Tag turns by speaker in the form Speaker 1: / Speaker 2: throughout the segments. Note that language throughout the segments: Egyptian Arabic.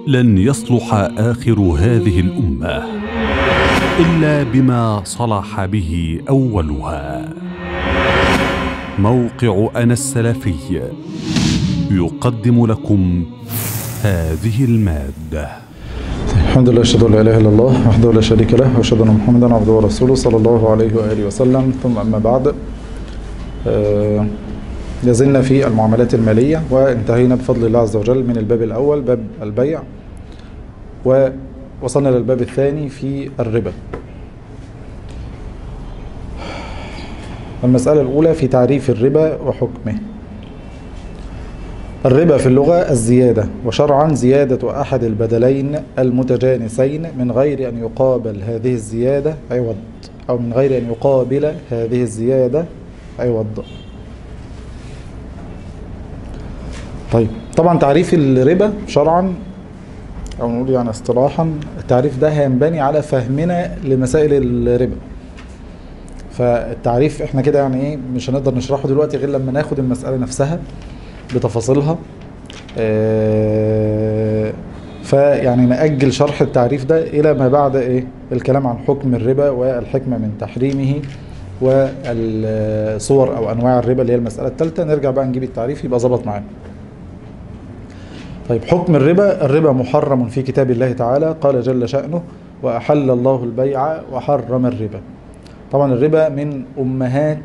Speaker 1: لن يصلح اخر هذه الامه الا بما صلح به اولها موقع انا السلفي يقدم لكم هذه الماده
Speaker 2: الحمد لله اشهد ان لا اله الا الله وحده لا شريك له واشهد ان محمدا عبده ورسوله صلى الله عليه واله وسلم ثم اما بعد آه، لازلنا في المعاملات الماليه وانتهينا بفضل الله عز وجل من الباب الاول باب البيع ووصلنا للباب الثاني في الربا المسألة الأولى في تعريف الربا وحكمه الربا في اللغة الزيادة وشرعا زيادة أحد البدلين المتجانسين من غير أن يقابل هذه الزيادة عوض أو من غير أن يقابل هذه الزيادة عوض طيب طبعا تعريف الربا شرعا أو نقول يعني اصطلاحا التعريف ده هينبني على فهمنا لمسائل الربا فالتعريف احنا كده يعني ايه مش هنقدر نشرحه دلوقتي غير لما ناخد المسألة نفسها بتفاصيلها آه، فيعني نأجل شرح التعريف ده إلى ما بعد إيه الكلام عن حكم الربا والحكمة من تحريمه والصور أو أنواع الربا اللي هي المسألة الثالثة نرجع بقى نجيب التعريف يبقى ظبط معانا طيب حكم الربا الربا محرم في كتاب الله تعالى قال جل شأنه وأحل الله البيع وحرم الربا طبعا الربا من أمهات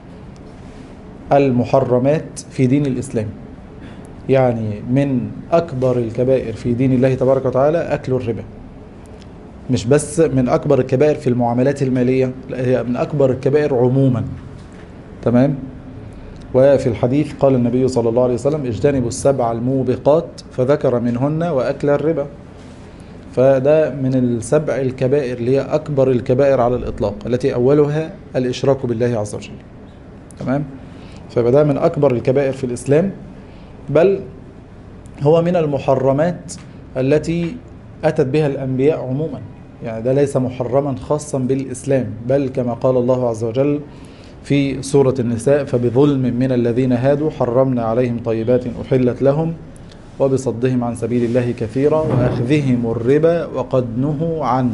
Speaker 2: المحرمات في دين الإسلام يعني من أكبر الكبائر في دين الله تبارك وتعالى أكل الربا مش بس من أكبر الكبائر في المعاملات المالية لا هي من أكبر الكبائر عموما تمام وفي الحديث قال النبي صلى الله عليه وسلم اجتنبوا السبع الموبقات فذكر منهن وأكل الربا فده من السبع الكبائر اللي هي أكبر الكبائر على الإطلاق التي أولها الإشراك بالله عز وجل تمام فبدا من أكبر الكبائر في الإسلام بل هو من المحرمات التي أتت بها الأنبياء عموما يعني ده ليس محرما خاصا بالإسلام بل كما قال الله عز وجل في سورة النساء فبظلم من الذين هادوا حرمنا عليهم طيبات أحلت لهم وبصدهم عن سبيل الله كثيرا وأخذهم الربا وقد نهوا عنه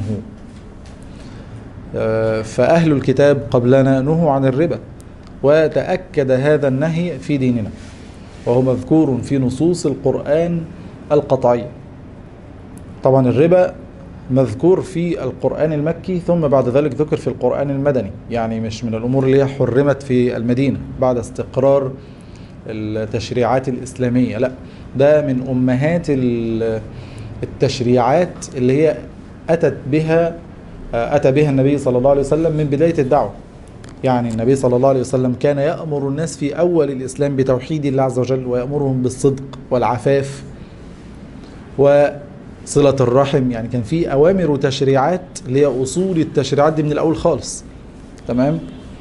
Speaker 2: فأهل الكتاب قبلنا نهوا عن الربا وتأكد هذا النهي في ديننا وهو مذكور في نصوص القرآن القطعية طبعا الربا مذكور في القرآن المكي ثم بعد ذلك ذكر في القرآن المدني يعني مش من الأمور اللي هي حرمت في المدينة بعد استقرار التشريعات الإسلامية لا ده من أمهات التشريعات اللي هي أتت بها أتى بها النبي صلى الله عليه وسلم من بداية الدعوة يعني النبي صلى الله عليه وسلم كان يأمر الناس في أول الإسلام بتوحيد الله عز وجل ويأمرهم بالصدق والعفاف وصلة الرحم يعني كان في أوامر وتشريعات اللي هي أصول التشريعات دي من الأول خالص تمام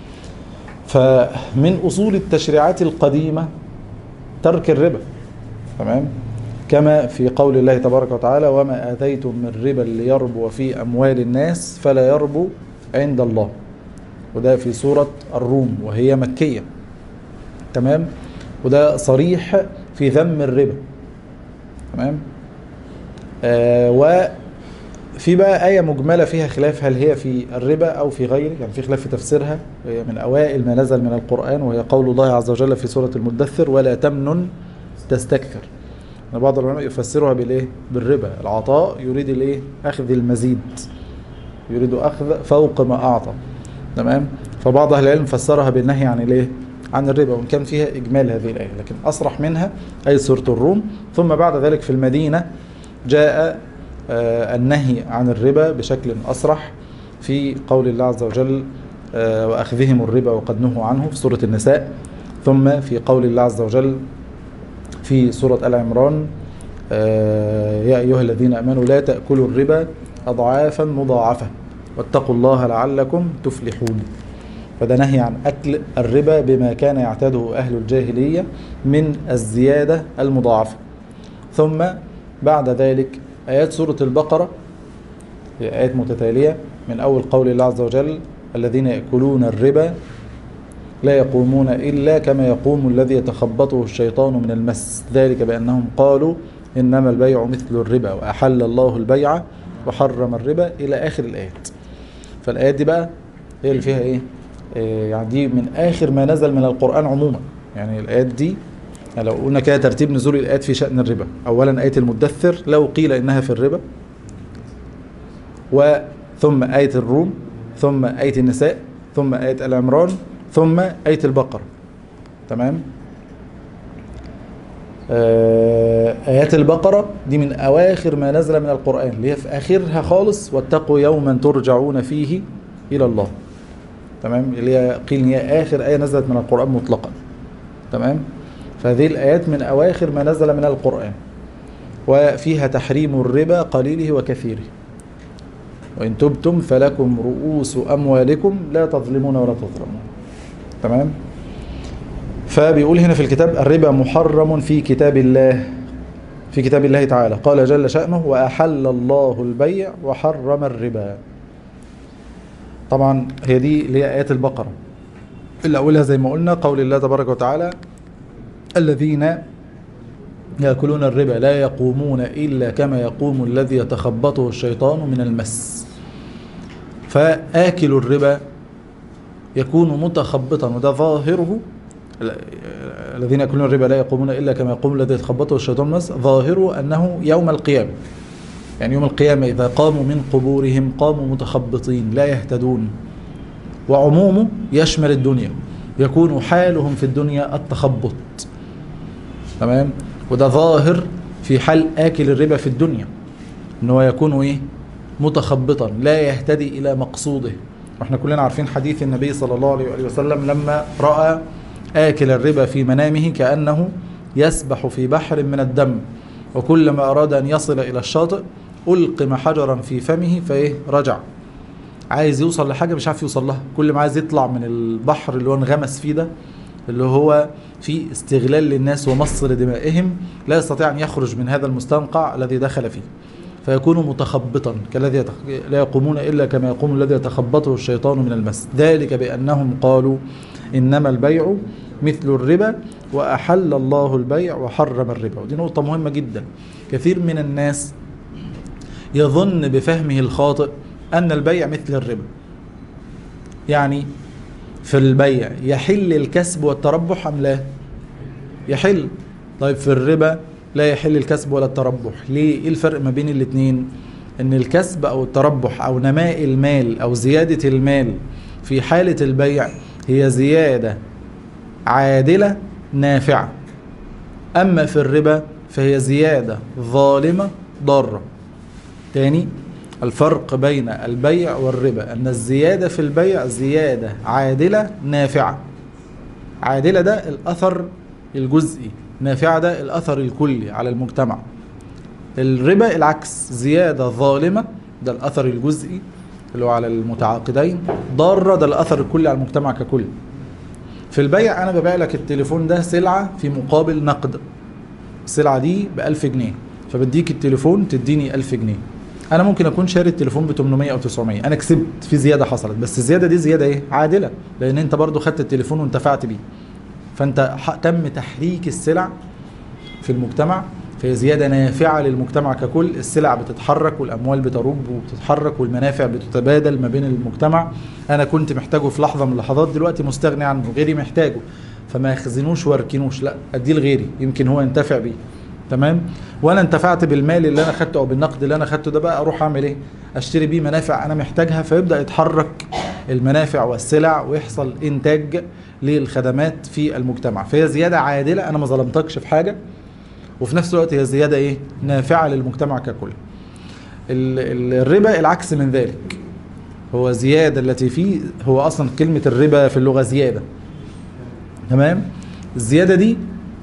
Speaker 2: فمن أصول التشريعات القديمة ترك الربا تمام كما في قول الله تبارك وتعالى وما آتيتم من ربا ليربو في أموال الناس فلا يربو عند الله وده في سورة الروم وهي مكية تمام وده صريح في ذم الربا تمام آه وفي بقى آية مجملة فيها خلاف هل هي في الربا أو في غيره يعني في خلاف في تفسيرها وهي من أوائل ما نزل من القرآن وهي قول الله عز وجل في سورة المدثر ولا تمنن تستكثر بعض العلماء يفسرها بالايه بالربا العطاء يريد الايه اخذ المزيد يريد اخذ فوق ما اعطى تمام فبعض اهل العلم فسرها بالنهي عن الايه عن الربا وان كان فيها اجمال هذه الايه لكن اصرح منها اي سوره الروم ثم بعد ذلك في المدينه جاء آه النهي عن الربا بشكل اصرح في قول الله عز وجل آه واخذهم الربا وقد نهوا عنه في سوره النساء ثم في قول الله عز وجل في سورة آل عمران آه يا أيها الذين أمنوا لا تأكلوا الربا أضعافا مضاعفة واتقوا الله لعلكم تفلحون فده نهي عن أكل الربا بما كان يعتاده أهل الجاهلية من الزيادة المضاعفة ثم بعد ذلك آيات سورة البقرة هي آيات متتالية من أول قول الله عز وجل الذين يأكلون الربا لا يقومون إلا كما يقوم الذي يتخبطه الشيطان من المس ذلك بأنهم قالوا إنما البيع مثل الربا وأحل الله البيع وحرم الربا إلى آخر الآيات فالآيات دي بقى هي اللي فيها إيه إيه يعني دي من آخر ما نزل من القرآن عموما يعني الآيات دي يعني لو قلنا كده ترتيب نزول الآيات في شأن الربا أولا آية المدثر لو قيل إنها في الربا وثم آية الروم ثم آية النساء ثم آية العمران ثم آية البقرة تمام آه، آيات البقرة دي من أواخر ما نزل من القرآن اللي هي في آخرها خالص واتقوا يوما ترجعون فيه إلى الله تمام اللي هي قيل إن هي آخر آية نزلت من القرآن مطلقا تمام فهذه الآيات من أواخر ما نزل من القرآن وفيها تحريم الربا قليله وكثيره وإن تبتم فلكم رؤوس أموالكم لا تظلمون ولا تظلمون تمام فبيقول هنا في الكتاب الربا محرم في كتاب الله في كتاب الله تعالى قال جل شأنه وأحل الله البيع وحرم الربا طبعا هي دي اللي هي آيات البقرة اللي أولها زي ما قلنا قول الله تبارك وتعالى الذين يأكلون الربا لا يقومون إلا كما يقوم الذي يتخبطه الشيطان من المس فآكل الربا يكون متخبطا وده ظاهره الذين يأكلون الربا لا يقومون إلا كما يقوم الذي يتخبطه الشيطان من المس ظاهره أنه يوم القيامة يعني يوم القيامة إذا قاموا من قبورهم قاموا متخبطين لا يهتدون وعمومه يشمل الدنيا يكون حالهم في الدنيا التخبط تمام وده ظاهر في حال آكل الربا في الدنيا ان هو يكون ايه متخبطا لا يهتدي الى مقصوده واحنا كلنا عارفين حديث النبي صلى الله عليه وآله وسلم لما رأى آكل الربا في منامه كأنه يسبح في بحر من الدم وكلما أراد أن يصل إلى الشاطئ ألقم حجرا في فمه فإيه رجع عايز يوصل لحاجة مش عارف يوصل لها كل ما عايز يطلع من البحر اللي هو انغمس فيه ده اللي هو في استغلال للناس ومص لدمائهم لا يستطيع أن يخرج من هذا المستنقع الذي دخل فيه فيكون متخبطا كالذي يتخ... لا يقومون إلا كما يقوم الذي يتخبطه الشيطان من المس ذلك بأنهم قالوا إنما البيع مثل الربا وأحل الله البيع وحرم الربا ودي نقطة مهمة جدا كثير من الناس يظن بفهمه الخاطئ أن البيع مثل الربا يعني في البيع يحل الكسب والتربح أم لا يحل طيب في الربا لا يحل الكسب ولا التربح ليه ايه الفرق ما بين الاتنين ان الكسب او التربح او نماء المال او زيادة المال في حالة البيع هي زيادة عادلة نافعة اما في الربا فهي زيادة ظالمة ضارة تاني الفرق بين البيع والربا ان الزيادة في البيع زيادة عادلة نافعة عادلة ده الاثر الجزئي نافعة ده الأثر الكلي على المجتمع الربا العكس زيادة ظالمة ده الأثر الجزئي اللي هو على المتعاقدين ضارة ده الأثر الكلي على المجتمع ككل في البيع أنا ببيع لك التليفون ده سلعة في مقابل نقد السلعة دي بألف جنيه فبديك التليفون تديني ألف جنيه أنا ممكن أكون شاري التليفون ب 800 أو 900 أنا كسبت في زيادة حصلت بس الزيادة دي زيادة إيه؟ عادلة لأن أنت برضو خدت التليفون وانتفعت بيه فانت تم تحريك السلع في المجتمع فهي زيادة نافعة للمجتمع ككل السلع بتتحرك والأموال بتروج وبتتحرك والمنافع بتتبادل ما بين المجتمع أنا كنت محتاجه في لحظة من اللحظات دلوقتي مستغني عنه غيري محتاجه فما يخزنوش واركنوش لا أديه لغيري يمكن هو ينتفع بيه تمام وانا انتفعت بالمال اللي انا خدته او بالنقد اللي انا خدته ده بقى اروح اعمل ايه اشتري بيه منافع انا محتاجها فيبدا يتحرك المنافع والسلع ويحصل انتاج للخدمات في المجتمع فهي زيادة عادلة أنا ما ظلمتكش في حاجة وفي نفس الوقت هي زيادة إيه نافعة للمجتمع ككل الربا العكس من ذلك هو زيادة التي فيه هو أصلا كلمة الربا في اللغة زيادة تمام الزيادة دي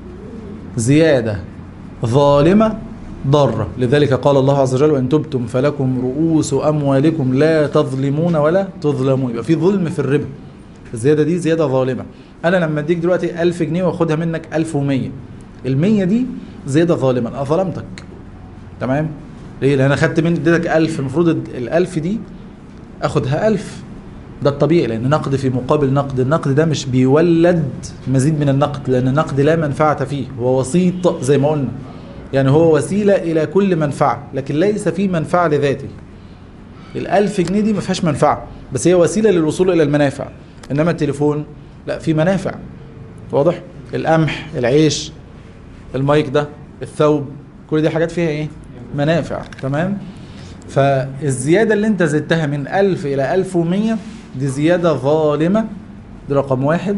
Speaker 2: زيادة ظالمة ضارة لذلك قال الله عز وجل وإن تبتم فلكم رؤوس أموالكم لا تظلمون ولا تظلمون يبقى في ظلم في الربا الزيادة دي زيادة ظالمة أنا لما أديك دلوقتي 1000 جنيه وأخدها منك 1100 ال 100 دي زيادة ظالمة أنا ظلمتك تمام ليه؟ لأن أنا خدت منك اديتك 1000 المفروض ال 1000 دي أخدها 1000 ده الطبيعي لأن نقد في مقابل نقد النقد ده مش بيولد مزيد من النقد لأن النقد لا منفعة فيه هو وسيط زي ما قلنا يعني هو وسيلة إلى كل منفعة لكن ليس في منفعة لذاته الألف جنيه دي ما فيهاش منفعة بس هي وسيلة للوصول إلى المنافع إنما التليفون لا في منافع واضح القمح العيش المايك ده الثوب كل دي حاجات فيها ايه منافع تمام فالزيادة اللي انت زدتها من 1000 إلى 1100 دي زيادة ظالمة دي رقم واحد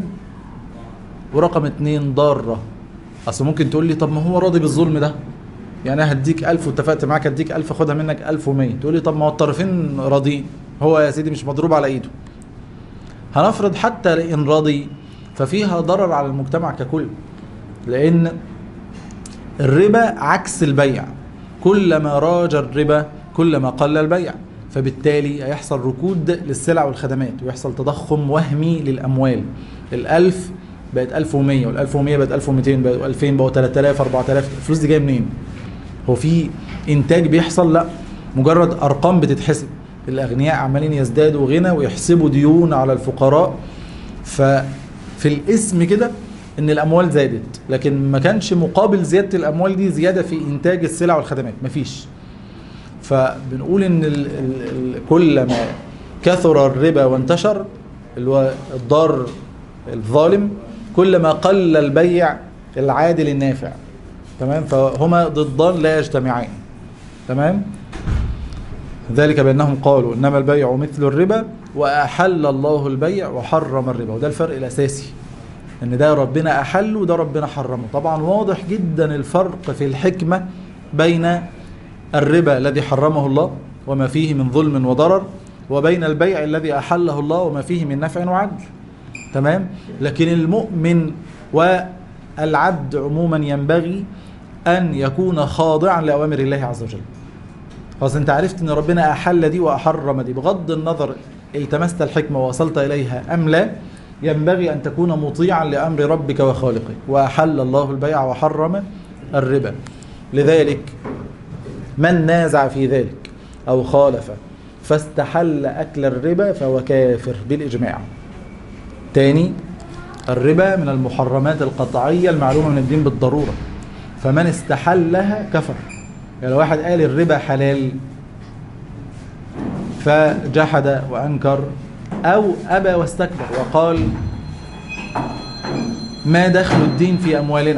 Speaker 2: ورقم اتنين ضارة أصل ممكن تقول لي طب ما هو راضي بالظلم ده يعني أنا هديك 1000 واتفقت معاك هديك 1000 خدها منك 1100 تقول لي طب ما هو الطرفين راضيين هو يا سيدي مش مضروب على إيده هنفرض حتى إن راضي ففيها ضرر على المجتمع ككل لأن الربا عكس البيع كلما راج الربا كلما قل البيع فبالتالي هيحصل ركود للسلع والخدمات ويحصل تضخم وهمي للأموال الألف بقت 1100 وال 1100 بقت 1200 بقت 2000 بقوا 3000 4000 الفلوس دي جايه منين؟ هو في انتاج بيحصل؟ لا مجرد ارقام بتتحسب الاغنياء عمالين يزدادوا غنى ويحسبوا ديون على الفقراء ففي الاسم كده ان الاموال زادت لكن ما كانش مقابل زياده الاموال دي زياده في انتاج السلع والخدمات مفيش فبنقول ان ال ال ال كلما كثر الربا وانتشر اللي هو الضار الظالم كلما قل البيع العادل النافع تمام فهما ضدان لا يجتمعان تمام ذلك بانهم قالوا انما البيع مثل الربا واحل الله البيع وحرم الربا وده الفرق الاساسي ان ده ربنا احله وده ربنا حرمه طبعا واضح جدا الفرق في الحكمه بين الربا الذي حرمه الله وما فيه من ظلم وضرر وبين البيع الذي احله الله وما فيه من نفع وعدل تمام لكن المؤمن والعبد عموما ينبغي ان يكون خاضعا لاوامر الله عز وجل خلاص انت عرفت ان ربنا احل دي واحرم دي بغض النظر التمست الحكمه ووصلت اليها ام لا ينبغي ان تكون مطيعا لامر ربك وخالقك واحل الله البيع وحرم الربا لذلك من نازع في ذلك او خالف فاستحل اكل الربا فهو كافر بالاجماع تاني الربا من المحرمات القطعيه المعلومه من الدين بالضروره فمن استحلها كفر يعني لو واحد قال الربا حلال فجحد وانكر او ابى واستكبر وقال ما دخل الدين في اموالنا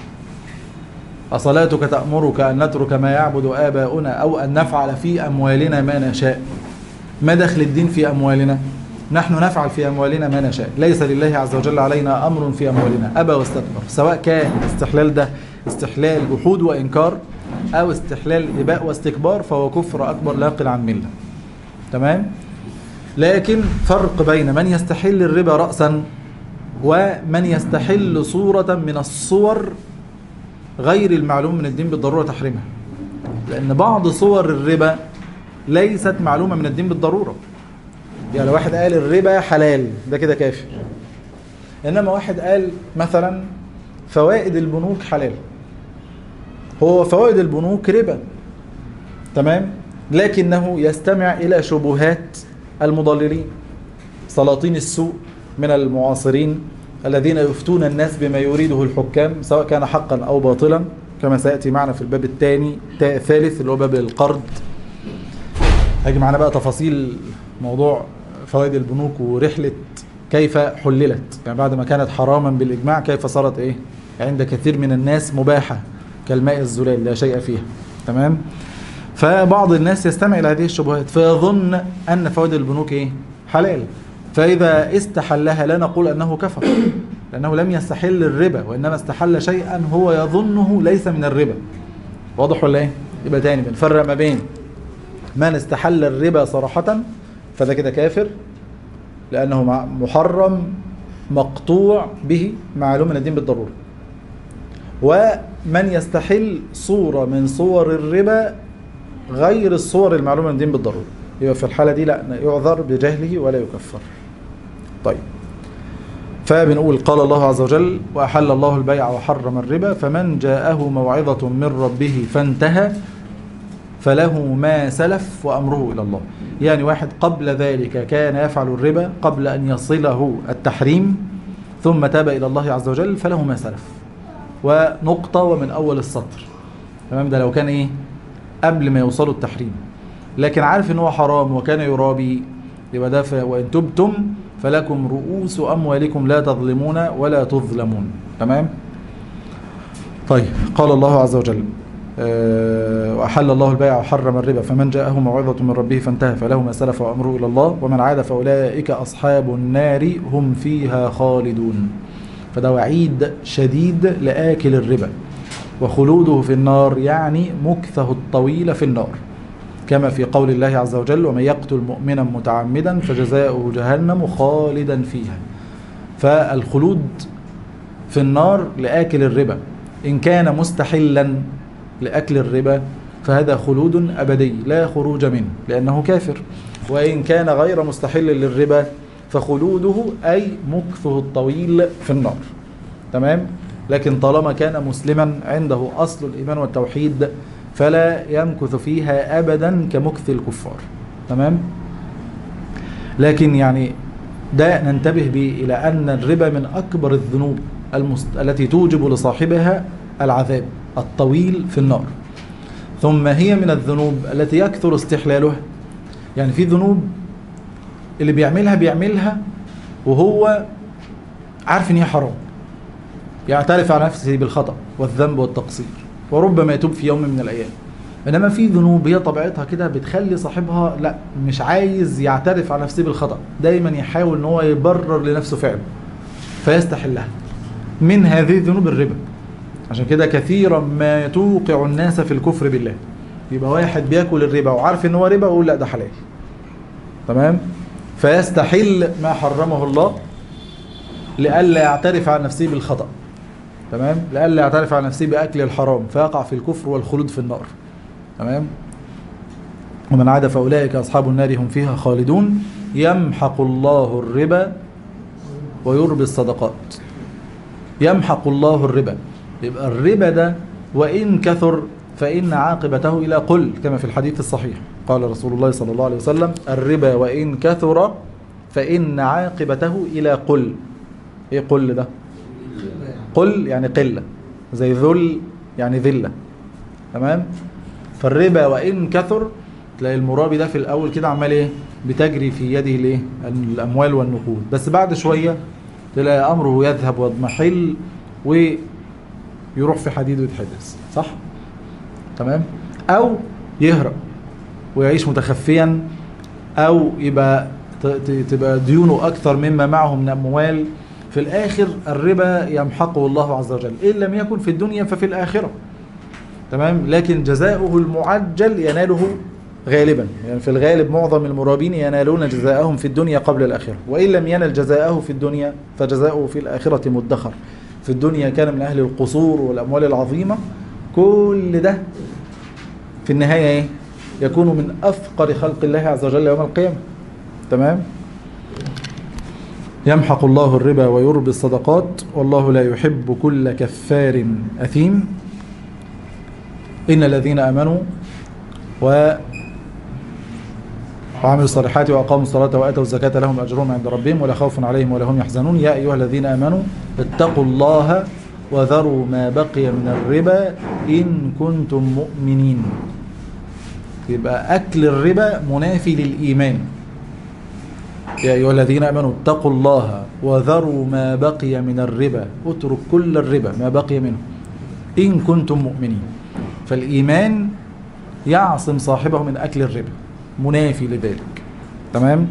Speaker 2: أصلاتك تأمرك أن نترك ما يعبد آباؤنا أو أن نفعل في أموالنا ما نشاء ما دخل الدين في أموالنا نحن نفعل في أموالنا ما نشاء ليس لله عز وجل علينا أمر في أموالنا أبى واستكبر سواء كان الاستحلال ده استحلال جحود وإنكار أو استحلال إباء واستكبار فهو كفر أكبر لا يقل عن ملة تمام لكن فرق بين من يستحل الربا رأسا ومن يستحل صورة من الصور غير المعلوم من الدين بالضرورة تحريمها لأن بعض صور الربا ليست معلومة من الدين بالضرورة يعني لو واحد قال الربا حلال ده كده كافر إنما واحد قال مثلا فوائد البنوك حلال هو فوائد البنوك ربا تمام لكنه يستمع إلى شبهات المضللين سلاطين السوء من المعاصرين الذين يفتون الناس بما يريده الحكام سواء كان حقا أو باطلا كما سيأتي معنا في الباب الثاني الثالث اللي هو باب القرض هيجي معنا بقى تفاصيل موضوع فوائد البنوك ورحلة كيف حللت يعني بعد ما كانت حراما بالإجماع كيف صارت إيه عند كثير من الناس مباحة كالماء الزلال لا شيء فيها تمام فبعض الناس يستمع إلى هذه الشبهات فيظن أن فوائد البنوك إيه حلال فإذا استحلها لا نقول أنه كفر لأنه لم يستحل الربا وإنما استحل شيئا هو يظنه ليس من الربا واضح ولا إيه؟ يبقى تاني بنفرق ما بين من استحل الربا صراحة فده كده كافر لأنه محرم مقطوع به معلوم من الدين بالضرورة ومن يستحل صورة من صور الربا غير الصور المعلومة من الدين بالضرورة يبقى في الحالة دي لا يعذر بجهله ولا يكفر طيب فبنقول قال الله عز وجل وأحل الله البيع وحرم الربا فمن جاءه موعظة من ربه فانتهى فله ما سلف وأمره إلى الله يعني واحد قبل ذلك كان يفعل الربا قبل أن يصله التحريم ثم تاب إلى الله عز وجل فله ما سلف ونقطة ومن أول السطر تمام ده لو كان ايه قبل ما يوصلوا التحريم لكن عارف ان هو حرام وكان يرابي يبقى ده ف... وان تبتم فلكم رؤوس اموالكم لا تظلمون ولا تظلمون تمام طيب قال الله عز وجل أه وأحل الله البيع وحرم الربا فمن جاءه موعظة من ربه فانتهى فله ما سلف وأمره إلى الله ومن عاد فأولئك أصحاب النار هم فيها خالدون فده وعيد شديد لآكل الربا وخلوده في النار يعني مكثه الطويل في النار كما في قول الله عز وجل ومن يقتل مؤمنا متعمدا فجزاؤه جهنم خالدا فيها فالخلود في النار لآكل الربا إن كان مستحلا لأكل الربا فهذا خلود أبدي لا خروج منه لأنه كافر وإن كان غير مستحل للربا فخلوده أي مكثه الطويل في النار تمام لكن طالما كان مسلما عنده أصل الإيمان والتوحيد فلا يمكث فيها أبدا كمكث الكفار تمام لكن يعني ده ننتبه به إلى أن الربا من أكبر الذنوب المست... التي توجب لصاحبها العذاب الطويل في النار ثم هي من الذنوب التي يكثر استحلالها يعني في ذنوب اللي بيعملها بيعملها وهو عارف ان هي حرام يعترف على نفسه بالخطأ والذنب والتقصير وربما يتوب في يوم من الأيام إنما في ذنوب هي طبيعتها كده بتخلي صاحبها لا مش عايز يعترف على نفسه بالخطأ دايما يحاول ان هو يبرر لنفسه فعله فيستحلها من هذه الذنوب الربا عشان كده كثيرا ما توقع الناس في الكفر بالله يبقى واحد بياكل الربا وعارف ان هو ربا ويقول لا ده حلال تمام فيستحل ما حرمه الله لئلا يعترف على نفسه بالخطأ تمام لئلا يعترف على نفسه بأكل الحرام فيقع في الكفر والخلود في النار تمام ومن عاد فأولئك أصحاب النار هم فيها خالدون يمحق الله الربا ويربي الصدقات يمحق الله الربا يبقى الربا ده وإن كثر فإن عاقبته إلى قل كما في الحديث الصحيح قال رسول الله صلى الله عليه وسلم الربا وإن كثر فإن عاقبته إلى قل إيه قل ده قل يعني قلة زي ذل يعني ذلة تمام فالربا وإن كثر تلاقي المرابي ده في الأول كده عمال إيه بتجري في يده الإيه الأموال والنقود بس بعد شوية تلاقي أمره يذهب ويضمحل ويروح في حديد ويتحبس صح تمام أو يهرب ويعيش متخفيا أو يبقى تبقى ديونه أكثر مما معه من أموال في الآخر الربا يمحقه الله عز وجل إن لم يكن في الدنيا ففي الآخرة تمام لكن جزاؤه المعجل يناله غالبا يعني في الغالب معظم المرابين ينالون جزاءهم في الدنيا قبل الآخرة وإن لم ينل جزاءه في الدنيا فجزاؤه في الآخرة مدخر في الدنيا كان من أهل القصور والأموال العظيمة كل ده في النهاية إيه؟ يكون من أفقر خلق الله عز وجل يوم القيامة تمام يمحق الله الربا ويربي الصدقات والله لا يحب كل كفار أثيم إن الذين آمنوا و وعملوا الصالحات وأقاموا الصلاة وآتوا الزكاة لهم أجرهم عند ربهم ولا خوف عليهم ولا هم يحزنون يا أيها الذين آمنوا اتقوا الله وذروا ما بقي من الربا إن كنتم مؤمنين يبقى أكل الربا منافي للإيمان يا أيها الذين آمنوا اتقوا الله وذروا ما بقي من الربا اترك كل الربا ما بقي منه إن كنتم مؤمنين فالإيمان يعصم صاحبه من أكل الربا منافي لذلك تمام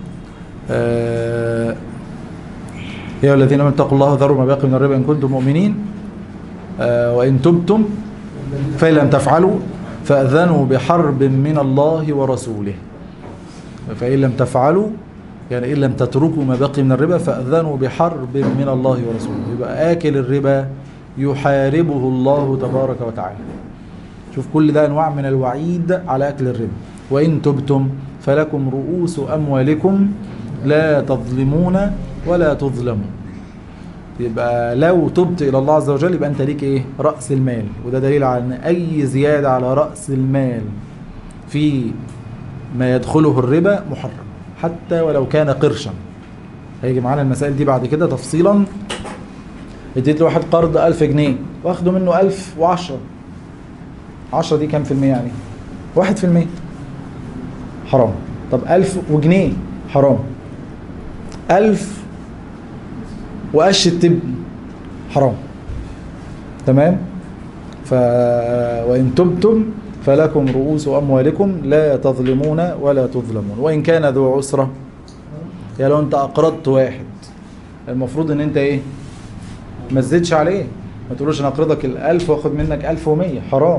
Speaker 2: آه يا أيها الذين آمنوا اتقوا الله وذروا ما بقي من الربا إن كنتم مؤمنين آه وإن تبتم فإن لم تفعلوا فأذنوا بحرب من الله ورسوله فإن لم تفعلوا يعني إن لم تتركوا ما بقي من الربا فأذنوا بحرب من الله ورسوله يبقى آكل الربا يحاربه الله تبارك وتعالى شوف كل ده أنواع من الوعيد على أكل الربا وإن تبتم فلكم رؤوس أموالكم لا تظلمون ولا تظلمون يبقى لو تبت إلى الله عز وجل يبقى أنت ليك إيه رأس المال وده دليل على أن أي زيادة على رأس المال في ما يدخله الربا محرم حتى ولو كان قرشا هيجي معانا المسائل دي بعد كده تفصيلا اديت لواحد قرض 1000 جنيه واخده منه 1010 10 دي كام في المية يعني واحد في المية حرام طب ألف وجنيه حرام ألف وقش التبن حرام تمام ف وإن تبتم فلكم رؤوس أموالكم لا تظلمون ولا تظلمون وإن كان ذو عسرة يعني لو أنت أقرضت واحد المفروض إن أنت إيه ما تزيدش عليه ما تقولوش أنا أقرضك الألف وآخد منك ألف ومية حرام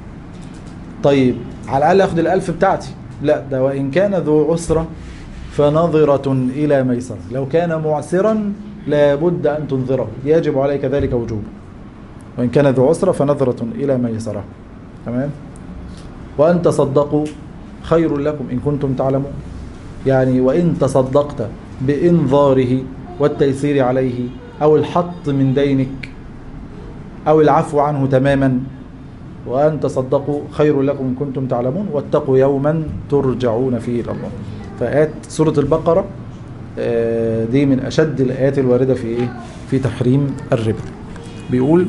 Speaker 2: طيب على الأقل أخد الألف بتاعتي لا ده وإن كان ذو عسرة فنظرة إلى ميسرة لو كان معسرا لابد أن تنظره يجب عليك ذلك وجوبا وإن كان ذو عسرة فنظرة إلى ميسرة تمام وأن تصدقوا خير لكم إن كنتم تعلمون يعني وإن تصدقت بإنظاره والتيسير عليه أو الحط من دينك أو العفو عنه تماما وأن تصدقوا خير لكم إن كنتم تعلمون واتقوا يوما ترجعون فيه إلى الله فآيات سورة البقرة آه، دي من أشد الآيات الواردة في إيه؟ في تحريم الربا بيقول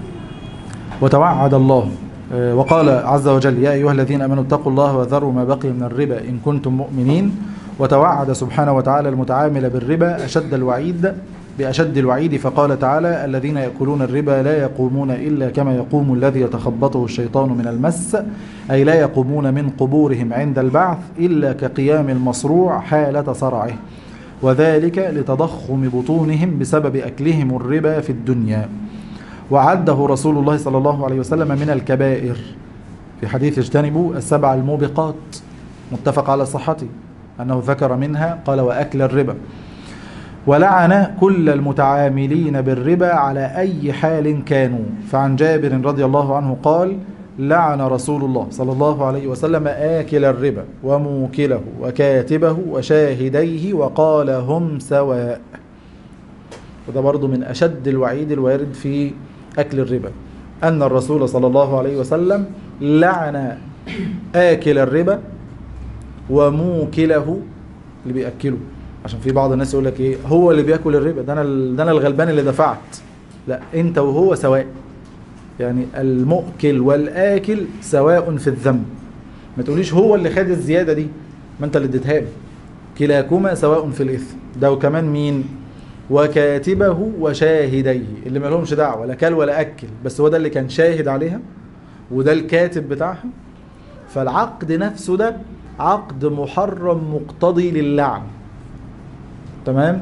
Speaker 2: وتوعد الله آه، وقال عز وجل يا أيها الذين أمنوا اتقوا الله وذروا ما بقي من الربا إن كنتم مؤمنين وتوعد سبحانه وتعالى المتعامل بالربا أشد الوعيد بأشد الوعيد فقال تعالى الذين يأكلون الربا لا يقومون إلا كما يقوم الذي يتخبطه الشيطان من المس أي لا يقومون من قبورهم عند البعث إلا كقيام المصروع حالة صرعه وذلك لتضخم بطونهم بسبب أكلهم الربا في الدنيا وعده رسول الله صلى الله عليه وسلم من الكبائر في حديث اجتنبوا السبع الموبقات متفق على صحته أنه ذكر منها قال وأكل الربا ولعن كل المتعاملين بالربا على أي حال كانوا فعن جابر رضي الله عنه قال لعن رسول الله صلى الله عليه وسلم آكل الربا وموكله وكاتبه وشاهديه وقال هم سواء وده برضو من أشد الوعيد الوارد في أكل الربا أن الرسول صلى الله عليه وسلم لعن آكل الربا وموكله اللي بيأكله عشان في بعض الناس يقول لك ايه هو اللي بياكل الربا ده انا ال- ده انا الغلبان اللي دفعت لا انت وهو سواء يعني المؤكل والاكل سواء في الذنب ما تقوليش هو اللي خد الزياده دي ما انت اللي اديتها له كلاكما سواء في الاثم ده وكمان مين وكاتبه وشاهديه اللي ما لهمش دعوه لا كل ولا اكل بس هو ده اللي كان شاهد عليها وده الكاتب بتاعها فالعقد نفسه ده عقد محرم مقتضي للعن تمام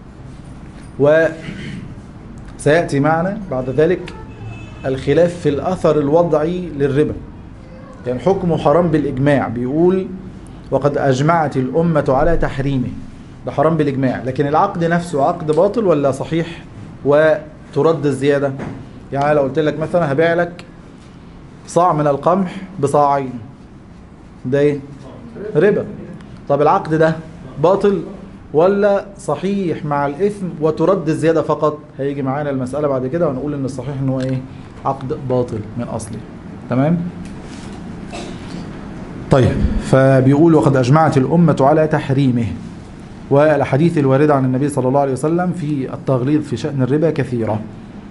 Speaker 2: وسيأتي معنا بعد ذلك الخلاف في الأثر الوضعي للربا يعني حكمه حرام بالإجماع بيقول وقد أجمعت الأمة على تحريمه ده حرام بالإجماع لكن العقد نفسه عقد باطل ولا صحيح وترد الزيادة يعني لو قلت لك مثلا هبيع لك صاع من القمح بصاعين ده ايه ربا طب العقد ده باطل ولا صحيح مع الإثم وترد الزيادة فقط هيجي معانا المسألة بعد كده ونقول إن الصحيح إن هو إيه عقد باطل من أصله تمام طيب فبيقول وقد أجمعت الأمة على تحريمه والأحاديث الواردة عن النبي صلى الله عليه وسلم في التغليظ في شأن الربا كثيرة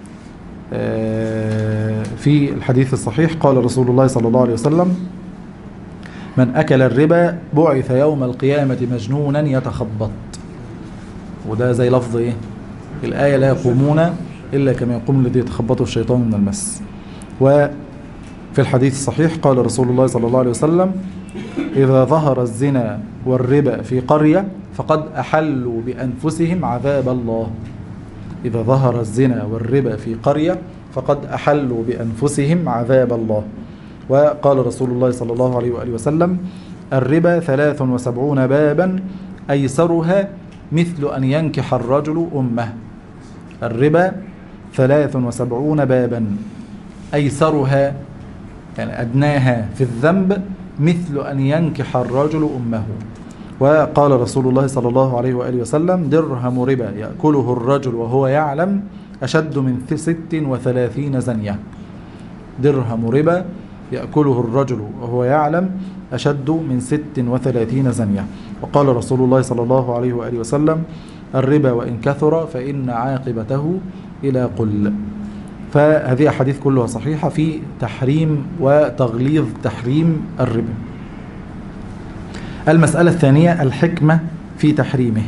Speaker 2: آه، في الحديث الصحيح قال رسول الله صلى الله عليه وسلم من أكل الربا بعث يوم القيامة مجنونا يتخبط وده زي لفظ إيه الآية لا يقومون إلا كما يقوم الذي يتخبطه الشيطان من المس وفي الحديث الصحيح قال رسول الله صلى الله عليه وسلم إذا ظهر الزنا والربا في قرية فقد أحلوا بأنفسهم عذاب الله إذا ظهر الزنا والربا في قرية فقد أحلوا بأنفسهم عذاب الله وقال رسول الله صلى الله عليه وآله وسلم الربا ثلاث وسبعون بابا أيسرها مثل أن ينكح الرجل أمه الربا ثلاث وسبعون بابا أيسرها يعني أدناها في الذنب مثل أن ينكح الرجل أمه وقال رسول الله صلى الله عليه وآله وسلم درهم ربا يأكله الرجل وهو يعلم أشد من ست وثلاثين زنية درهم ربا يأكله الرجل وهو يعلم أشد من ست وثلاثين زنية وقال رسول الله صلى الله عليه وآله وسلم الربا وإن كثر فإن عاقبته إلى قل فهذه أحاديث كلها صحيحة في تحريم وتغليظ تحريم الربا المسألة الثانية الحكمة في تحريمه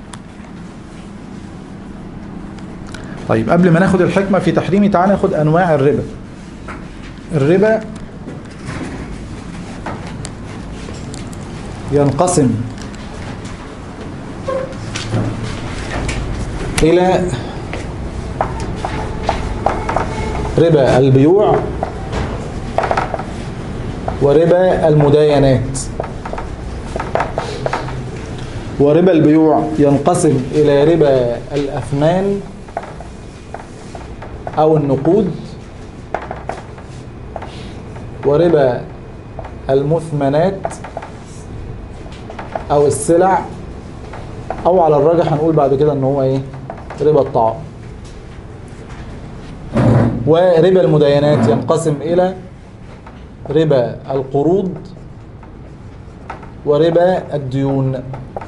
Speaker 2: طيب قبل ما ناخد الحكمة في تحريمه تعالى ناخد أنواع الربا الربا ينقسم إلى ربا البيوع وربا المداينات وربا البيوع ينقسم إلى ربا الأثمان أو النقود وربا المثمنات أو السلع أو على الراجح هنقول بعد كده إن هو إيه ربا الطعام وربا المداينات ينقسم إلى ربا القروض وربا الديون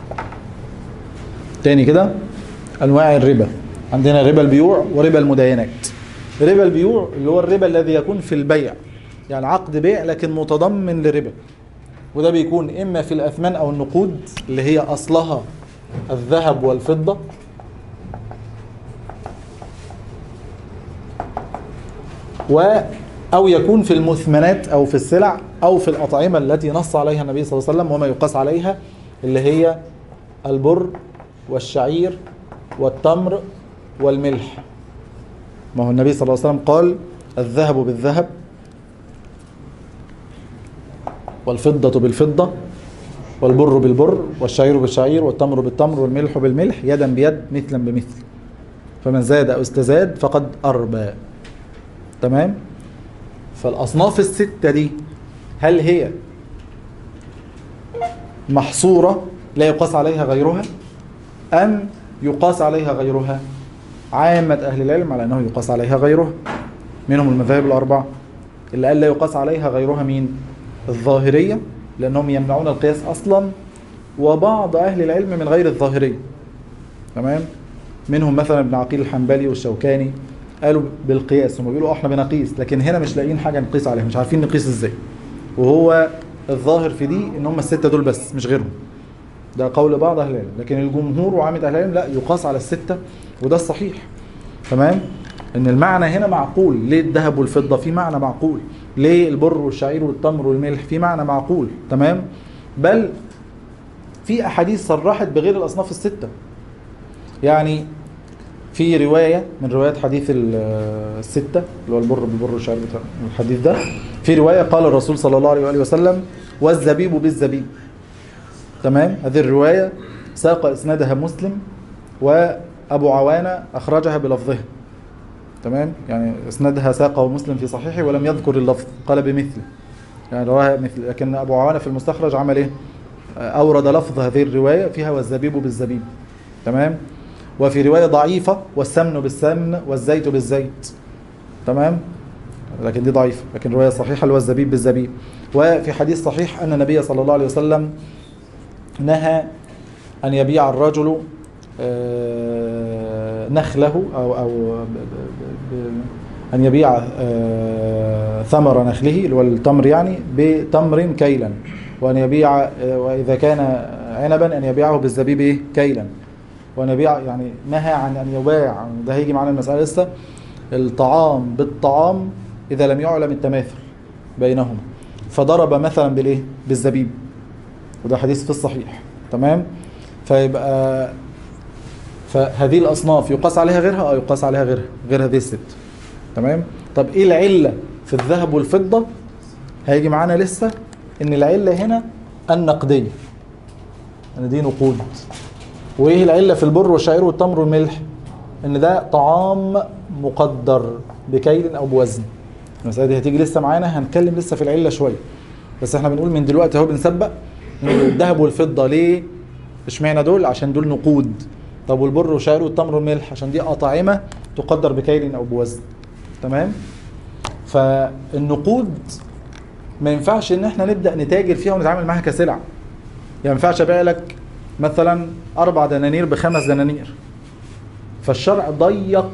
Speaker 2: تاني كده أنواع الربا عندنا ربا البيوع وربا المداينات ربا البيوع اللي هو الربا الذي يكون في البيع يعني عقد بيع لكن متضمن لربا وده بيكون إما في الأثمان أو النقود اللي هي أصلها الذهب والفضة و أو يكون في المثمنات أو في السلع أو في الأطعمة التي نص عليها النبي صلى الله عليه وسلم وما يقاس عليها اللي هي البر والشعير والتمر والملح ما هو النبي صلى الله عليه وسلم قال الذهب بالذهب والفضة بالفضة والبر بالبر والشعير بالشعير والتمر بالتمر والملح بالملح يدا بيد مثلا بمثل فمن زاد أو استزاد فقد أربى تمام فالأصناف الستة دي هل هي محصورة لا يقاس عليها غيرها أم يقاس عليها غيرها عامة أهل العلم على أنه يقاس عليها غيرها منهم المذاهب الأربعة اللي قال لا يقاس عليها غيرها مين الظاهرية لأنهم يمنعون القياس أصلا وبعض أهل العلم من غير الظاهرية تمام منهم مثلا ابن عقيل الحنبلي والشوكاني قالوا بالقياس هم بيقولوا احنا بنقيس لكن هنا مش لاقيين حاجه نقيس عليها مش عارفين نقيس ازاي وهو الظاهر في دي ان هم السته دول بس مش غيرهم ده قول بعض اهل العلم لكن الجمهور وعامه اهل العلم لا يقاس على السته وده الصحيح تمام ان المعنى هنا معقول ليه الذهب والفضه في معنى معقول ليه البر والشعير والتمر والملح في معنى معقول تمام بل في احاديث صرحت بغير الاصناف السته يعني في روايه من روايات حديث السته اللي هو البر بالبر والشعير بتاع الحديث ده في روايه قال الرسول صلى الله عليه واله وسلم والزبيب بالزبيب تمام هذه الروايه ساق اسنادها مسلم وابو عوانه اخرجها بلفظها تمام يعني اسنادها ساقه مسلم في صحيحه ولم يذكر اللفظ قال بمثله يعني رواها مثل لكن ابو عوانه في المستخرج عمل ايه اورد لفظ هذه الروايه فيها والزبيب بالزبيب تمام وفي روايه ضعيفه والسمن بالسمن والزيت بالزيت تمام لكن دي ضعيفه لكن روايه صحيحه اللي هو الزبيب بالزبيب وفي حديث صحيح ان النبي صلى الله عليه وسلم نهى ان يبيع الرجل نخله او او ان يبيع ثمر نخله اللي هو التمر يعني بتمر كيلا وان يبيع واذا كان عنبا ان يبيعه بالزبيب ايه كيلا وان يبيع يعني نهى عن ان يباع ده هيجي معانا المساله لسه الطعام بالطعام اذا لم يعلم التماثل بينهما فضرب مثلا بالايه بالزبيب وده حديث في الصحيح تمام فيبقى فهذه الاصناف يقاس عليها غيرها او يقاس عليها غيرها غير هذه الست تمام طب ايه العله في الذهب والفضه هيجي معانا لسه ان العله هنا النقديه ان دي نقود وايه العله في البر والشعير والتمر والملح ان ده طعام مقدر بكيل او بوزن المساله دي هتيجي لسه معانا هنتكلم لسه في العله شويه بس احنا بنقول من دلوقتي اهو بنسبق الذهب والفضه ليه اشمعنى دول عشان دول نقود طب والبر والشعير والتمر والملح عشان دي اطعمه تقدر بكيل او بوزن تمام فالنقود ما ينفعش ان احنا نبدا نتاجر فيها ونتعامل معاها كسلع يعني ما ينفعش ابيع لك مثلا اربع دنانير بخمس دنانير فالشرع ضيق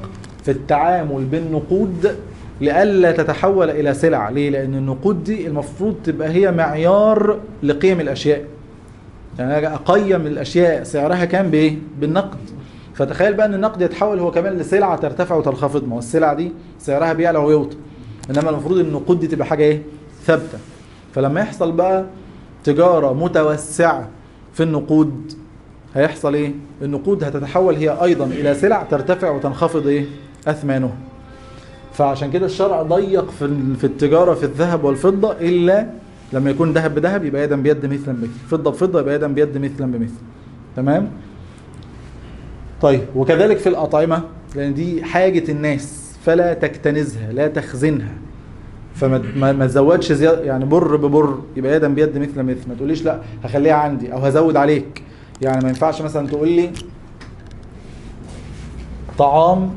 Speaker 2: في التعامل بالنقود لئلا تتحول الى سلع ليه لان النقود دي المفروض تبقى هي معيار لقيم الاشياء يعني انا اقيم الاشياء سعرها كام بايه بالنقد فتخيل بقى ان النقد يتحول هو كمان لسلعه ترتفع وتنخفض ما هو السلع دي سعرها بيعلى ويوطى انما المفروض النقود دي تبقى حاجه ايه ثابته فلما يحصل بقى تجاره متوسعه في النقود هيحصل ايه النقود هتتحول هي ايضا الى سلع ترتفع وتنخفض ايه اثمانها فعشان كده الشرع ضيق في في التجاره في الذهب والفضه الا لما يكون ذهب بذهب يبقى يدا بيد مثلا بمثل فضه بفضه يبقى يدا بيد مثلا بمثل تمام طيب وكذلك في الأطعمة لأن دي حاجة الناس فلا تكتنزها لا تخزنها فما ما, ما تزودش زيادة يعني بر ببر يبقى يدا بيد مثل مثل ما تقوليش لا هخليها عندي أو هزود عليك يعني ما ينفعش مثلا تقول لي طعام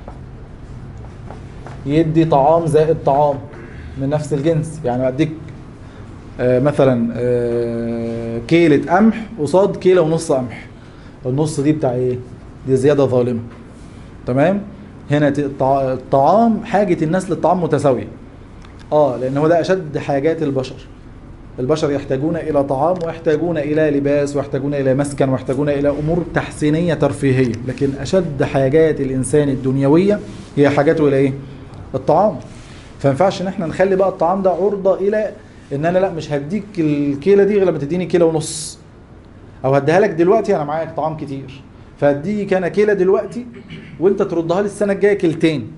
Speaker 2: يدي طعام زائد طعام من نفس الجنس يعني اديك آه، مثلا آه، كيلة قمح قصاد كيلة ونص قمح النص دي بتاع ايه دي زيادة ظالمة تمام هنا ت- الطع- الطعام حاجة الناس للطعام متساوية اه لان هو ده اشد حاجات البشر البشر يحتاجون الى طعام ويحتاجون الى لباس ويحتاجون الى مسكن ويحتاجون الى امور تحسينيه ترفيهيه لكن اشد حاجات الانسان الدنيويه هي حاجاته الى ايه الطعام فما ينفعش ان احنا نخلي بقى الطعام ده عرضه الى ان انا لا مش هديك الكيله دي غير لما تديني كيلو ونص او هديها لك دلوقتي انا معايا طعام كتير فهديك انا كيله دلوقتي وانت تردها لي السنه الجايه كيلتين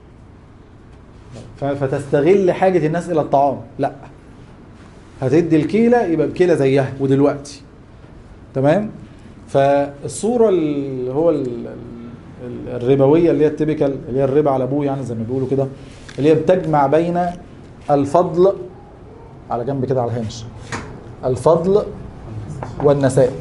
Speaker 2: ف- فتستغل حاجه الناس الى الطعام لا هتدي الكيله يبقى بكيله زيها ودلوقتي تمام فالصوره اللي هو ال- ال- الربويه اللي هي التيبيكال اللي هي الربا على ابوه يعني زي ما بيقولوا كده اللي هي بتجمع بين الفضل على جنب كده على الهامش الفضل والنساء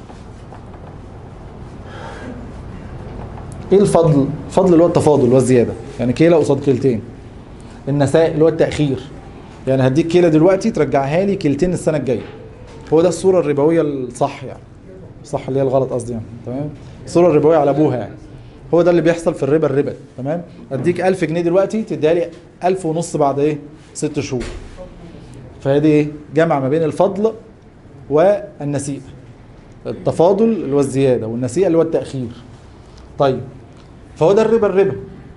Speaker 2: ايه الفضل الفضل اللي هو التفاضل والزياده يعني كيله قصاد كيلتين النساء اللي هو التاخير يعني هديك كيله دلوقتي ترجعها لي كيلتين السنه الجايه هو ده الصوره الربويه الصح يعني صح اللي هي الغلط قصدي يعني تمام الصوره الربويه على ابوها يعني هو ده اللي بيحصل في الربا الربا تمام اديك 1000 جنيه دلوقتي تديها لي 1000 ونص بعد ايه ست شهور فهي دي ايه جمع ما بين الفضل والنسيئه التفاضل اللي هو الزياده والنسيئه اللي هو التاخير طيب فهو ده الربا الربا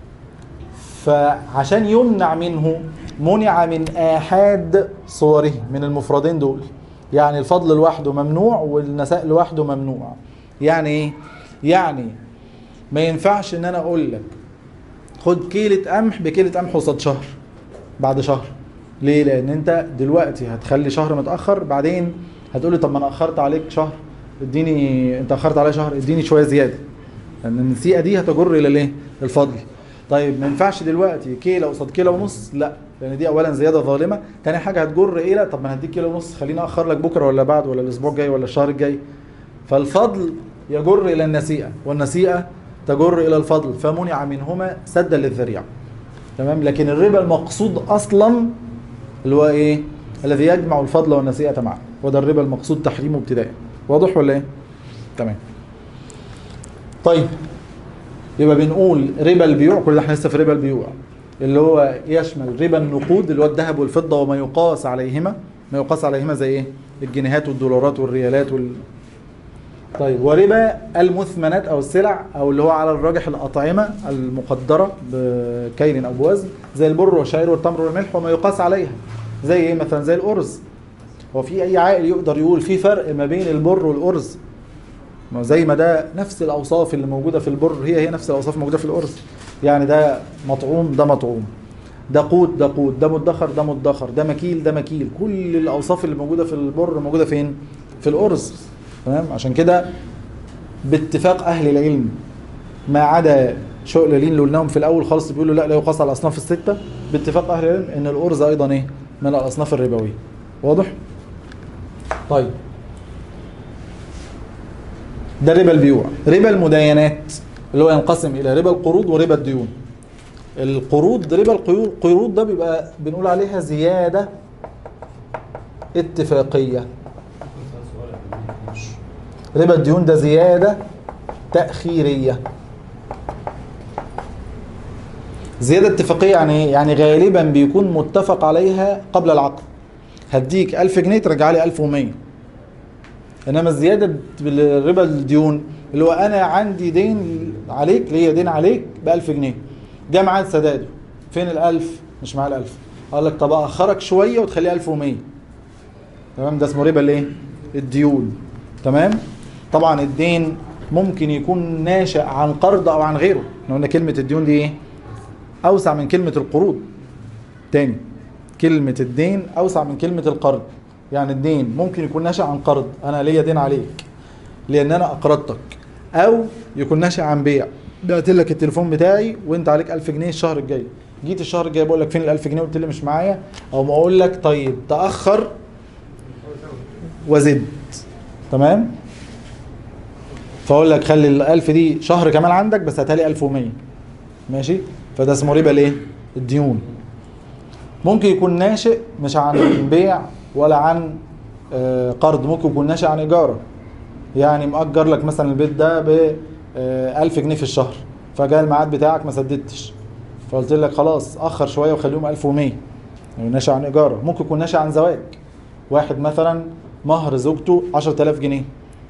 Speaker 2: فعشان يمنع منه منع من آحاد صوره من المفردين دول يعني الفضل لوحده ممنوع والنساء لوحده ممنوع يعني ايه يعني ما ينفعش ان انا اقول لك خد كيلة قمح بكيلة قمح قصاد شهر بعد شهر ليه لان انت دلوقتي هتخلي شهر متاخر بعدين هتقولي طب ما انا اخرت عليك شهر اديني انت اخرت عليا شهر اديني شويه زياده لان النسيئه دي هتجر الى الايه الفضل طيب ما ينفعش دلوقتي كيلو قصاد كيلو ونص لا لان دي اولا زياده ظالمه تاني حاجه هتجر الى طب ما انا هديك كيلو ونص خليني اخر لك بكره ولا بعد ولا الاسبوع الجاي ولا الشهر الجاي فالفضل يجر الى النسيئه والنسيئه تجر الى الفضل فمنع منهما سدا للذريعه تمام لكن الربا المقصود اصلا اللي هو ايه الذي يجمع الفضل والنسيئه معا وده الربا المقصود تحريمه ابتداء واضح ولا ايه تمام طيب يبقى بنقول ربا البيوع كل ده احنا لسه في ربا البيوع اللي هو يشمل ربا النقود اللي هو الذهب والفضه وما يقاس عليهما ما يقاس عليهما زي ايه الجنيهات والدولارات والريالات وال طيب وربا المثمنات او السلع او اللي هو على الراجح الاطعمه المقدره بكيل او بوزن زي البر والشعير والتمر والملح وما يقاس عليها زي ايه مثلا زي الارز هو في اي عاقل يقدر يقول في فرق ما بين البر والارز ما زي ما ده نفس الاوصاف اللي موجوده في البر هي هي نفس الاوصاف الموجوده في الارز يعني ده مطعوم ده مطعوم ده قوت ده قوت ده مدخر ده مدخر ده مكيل ده مكيل كل الاوصاف اللي موجوده في البر موجوده فين في الارز تمام عشان كده باتفاق اهل العلم ما عدا شؤللين اللي قلناهم في الاول خالص بيقولوا لا لا يقاس على الاصناف السته باتفاق اهل العلم ان الارز ايضا ايه من الاصناف الربويه واضح طيب ده ربا البيوع ربا المداينات اللي هو ينقسم الى ربا القروض وربا الديون القروض ربا القروض ده بيبقى بنقول عليها زيادة اتفاقية ربا الديون ده زيادة تأخيرية زيادة اتفاقية يعني ايه؟ يعني غالبا بيكون متفق عليها قبل العقد هديك 1000 جنيه ترجع لي 1100 انما الزيادة بالربا الديون اللي هو انا عندي دين عليك ليا دين عليك ب 1000 جنيه جه ميعاد سداده فين ال 1000 مش معاه ال 1000 قال لك طب اخرك شوية وتخليها 1100 تمام ده اسمه ربا الايه الديون تمام طبعا الدين ممكن يكون ناشئ عن قرض او عن غيره احنا قلنا كلمة الديون دي ايه اوسع من كلمة القروض تاني كلمة الدين اوسع من كلمة القرض يعني الدين ممكن يكون ناشئ عن قرض انا ليا دين عليك لان انا اقرضتك او يكون ناشئ عن بيع بعت لك التليفون بتاعي وانت عليك 1000 جنيه الشهر الجاي جيت الشهر الجاي بقول لك فين ال 1000 جنيه قلت لي مش معايا او ما اقول لك طيب تاخر وزد تمام فاقول لك خلي ال 1000 دي شهر كمان عندك بس هاتها لي 1100 ماشي فده اسمه ربا الايه الديون ممكن يكون ناشئ مش عن بيع ولا عن آه، قرض ممكن يكون ناشئ عن ايجاره يعني مأجر لك مثلا البيت ده ب 1000 جنيه في الشهر فجاء الميعاد بتاعك ما سددتش فقلت لك خلاص اخر شويه وخليهم 1100 يعني ناشئ عن ايجاره ممكن يكون ناشئ عن زواج واحد مثلا مهر زوجته 10000 جنيه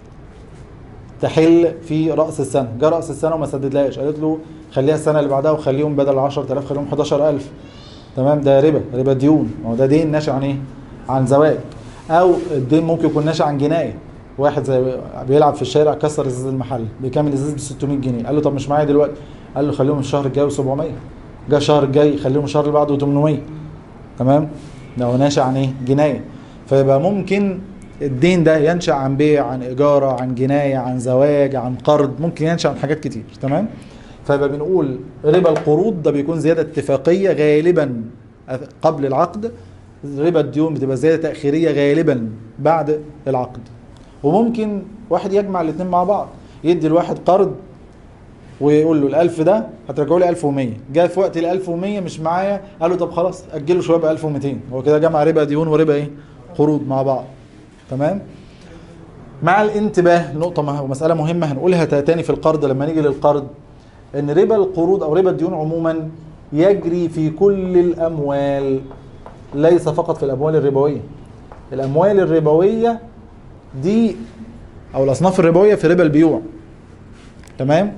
Speaker 2: تحل في راس السنه جاء راس السنه وما سددلهاش قالت له خليها السنه اللي بعدها وخليهم بدل 10000 خليهم 11000 تمام ده ربا ربا ديون ما هو ده دين ناشئ عن ايه عن زواج او الدين ممكن يكون ناشئ عن جنايه واحد زي بيلعب في الشارع كسر ازاز المحل بيكمل ازاز ب 600 جنيه قال له طب مش معايا دلوقتي قال له خليهم الشهر الجاي 700 جه الشهر الجاي خليهم الشهر اللي بعده 800 تمام ده هو ناشئ عن ايه جنايه فيبقى ممكن الدين ده ينشأ عن بيع عن إيجارة عن جناية عن زواج عن قرض ممكن ينشأ عن حاجات كتير تمام فيبقى بنقول ربا القروض ده بيكون زيادة اتفاقية غالبا قبل العقد ربا الديون بتبقى زيادة تأخيرية غالبا بعد العقد وممكن واحد يجمع الاثنين مع بعض يدي الواحد قرض ويقول له الألف ده هترجعوا لي 1100 جاء في وقت ال 1100 مش معايا قال له طب خلاص أجله شوية ب 1200 هو كده جمع ربا ديون وربا إيه قروض مع بعض تمام مع الانتباه نقطة مه- ومسألة مهمة هنقولها تاني في القرض لما نيجي للقرض ان ربا القروض او ربا الديون عموما يجري في كل الاموال ليس فقط في الاموال الربوية الاموال الربوية دي او الاصناف الربوية في ربا البيوع تمام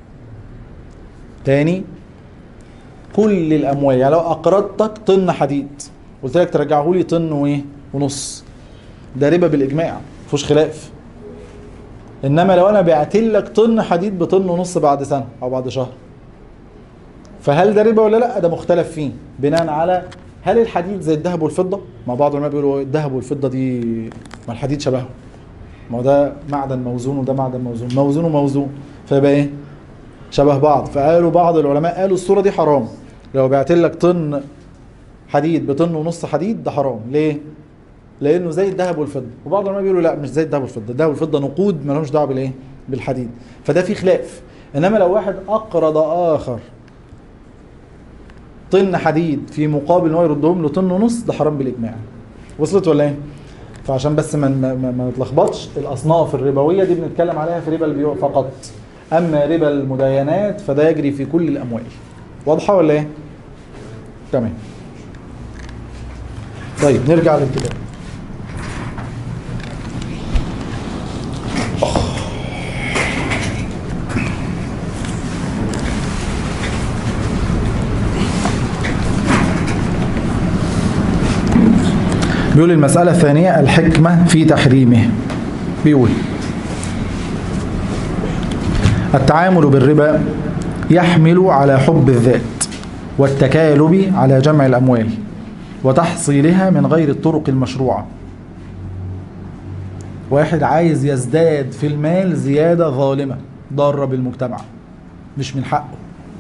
Speaker 2: تاني كل الاموال يعني لو اقرضتك طن حديد قلت لك ترجعه لي طن وايه ونص ده ربا بالاجماع مفيهوش خلاف انما لو انا بعت لك طن حديد بطن ونص بعد سنه او بعد شهر فهل ده ربا ولا لا ده مختلف فيه بناء على هل الحديد زي الذهب والفضه ما بعض العلماء بيقولوا الذهب والفضه دي ما الحديد شبهه ما هو ده معدن موزون وده معدن موزون موزون وموزون فيبقى ايه شبه بعض فقالوا بعض العلماء قالوا الصوره دي حرام لو بعت لك طن حديد بطن ونص حديد ده حرام ليه لانه زي الذهب والفضه وبعض العلماء بيقولوا لا مش زي الذهب والفضه الذهب والفضه نقود ما لهمش دعوه بالايه بالحديد فده في خلاف انما لو واحد اقرض اخر طن حديد في مقابل ان هو يردهم له طن ونص ده حرام بالاجماع وصلت ولا ايه فعشان بس ما ما, ما, ما نتلخبطش الاصناف الربويه دي بنتكلم عليها في ربا البيوع فقط اما ربا المداينات فده يجري في كل الاموال واضحه ولا ايه تمام طيب نرجع للكتاب بيقول المسألة الثانية الحكمة في تحريمه بيقول التعامل بالربا يحمل على حب الذات والتكالب على جمع الأموال وتحصيلها من غير الطرق المشروعة واحد عايز يزداد في المال زيادة ظالمة ضارة بالمجتمع مش من حقه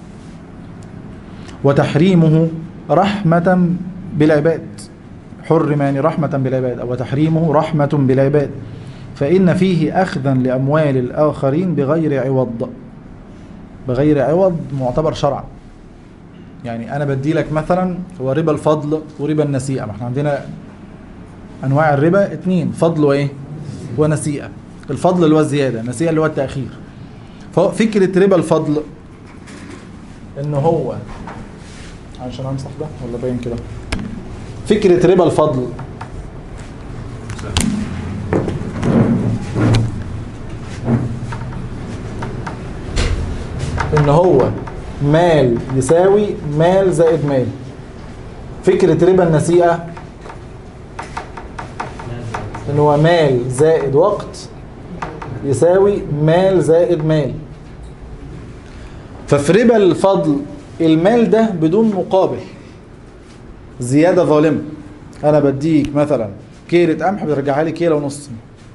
Speaker 2: وتحريمه رحمة بالعباد حرم يعني رحمة بالعباد أو تحريمه رحمة بالعباد فإن فيه أخذا لأموال الآخرين بغير عوض بغير عوض معتبر شرعا يعني أنا بدي لك مثلا هو ربا الفضل وربا النسيئة ما احنا عندنا أنواع الربا اتنين فضل وإيه ونسيئة الفضل اللي هو الزيادة النسيئة اللي هو التأخير فهو فكرة ربا الفضل إن هو عشان امسح ده ولا باين كده فكره ربا الفضل ان هو مال يساوي مال زائد مال فكره ربا النسيئه ان هو مال زائد وقت يساوي مال زائد مال ففي ربا الفضل المال ده بدون مقابل زيادة ظالمة أنا بديك مثلا كيلة قمح بترجعها لي كيلة ونص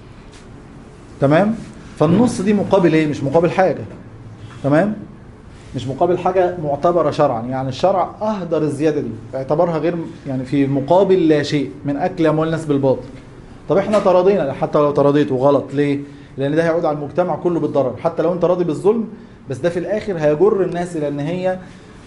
Speaker 2: تمام فالنص دي مقابل ايه مش مقابل حاجة تمام مش مقابل حاجة معتبرة شرعا يعني الشرع أهدر الزيادة دي اعتبرها غير يعني في مقابل لا شيء من أكل أموال الناس بالباطل طب احنا تراضينا حتى لو تراضيته غلط ليه؟ لأن ده هيعود على المجتمع كله بالضرر حتى لو أنت راضي بالظلم بس ده في الآخر هيجر الناس إلى إن هي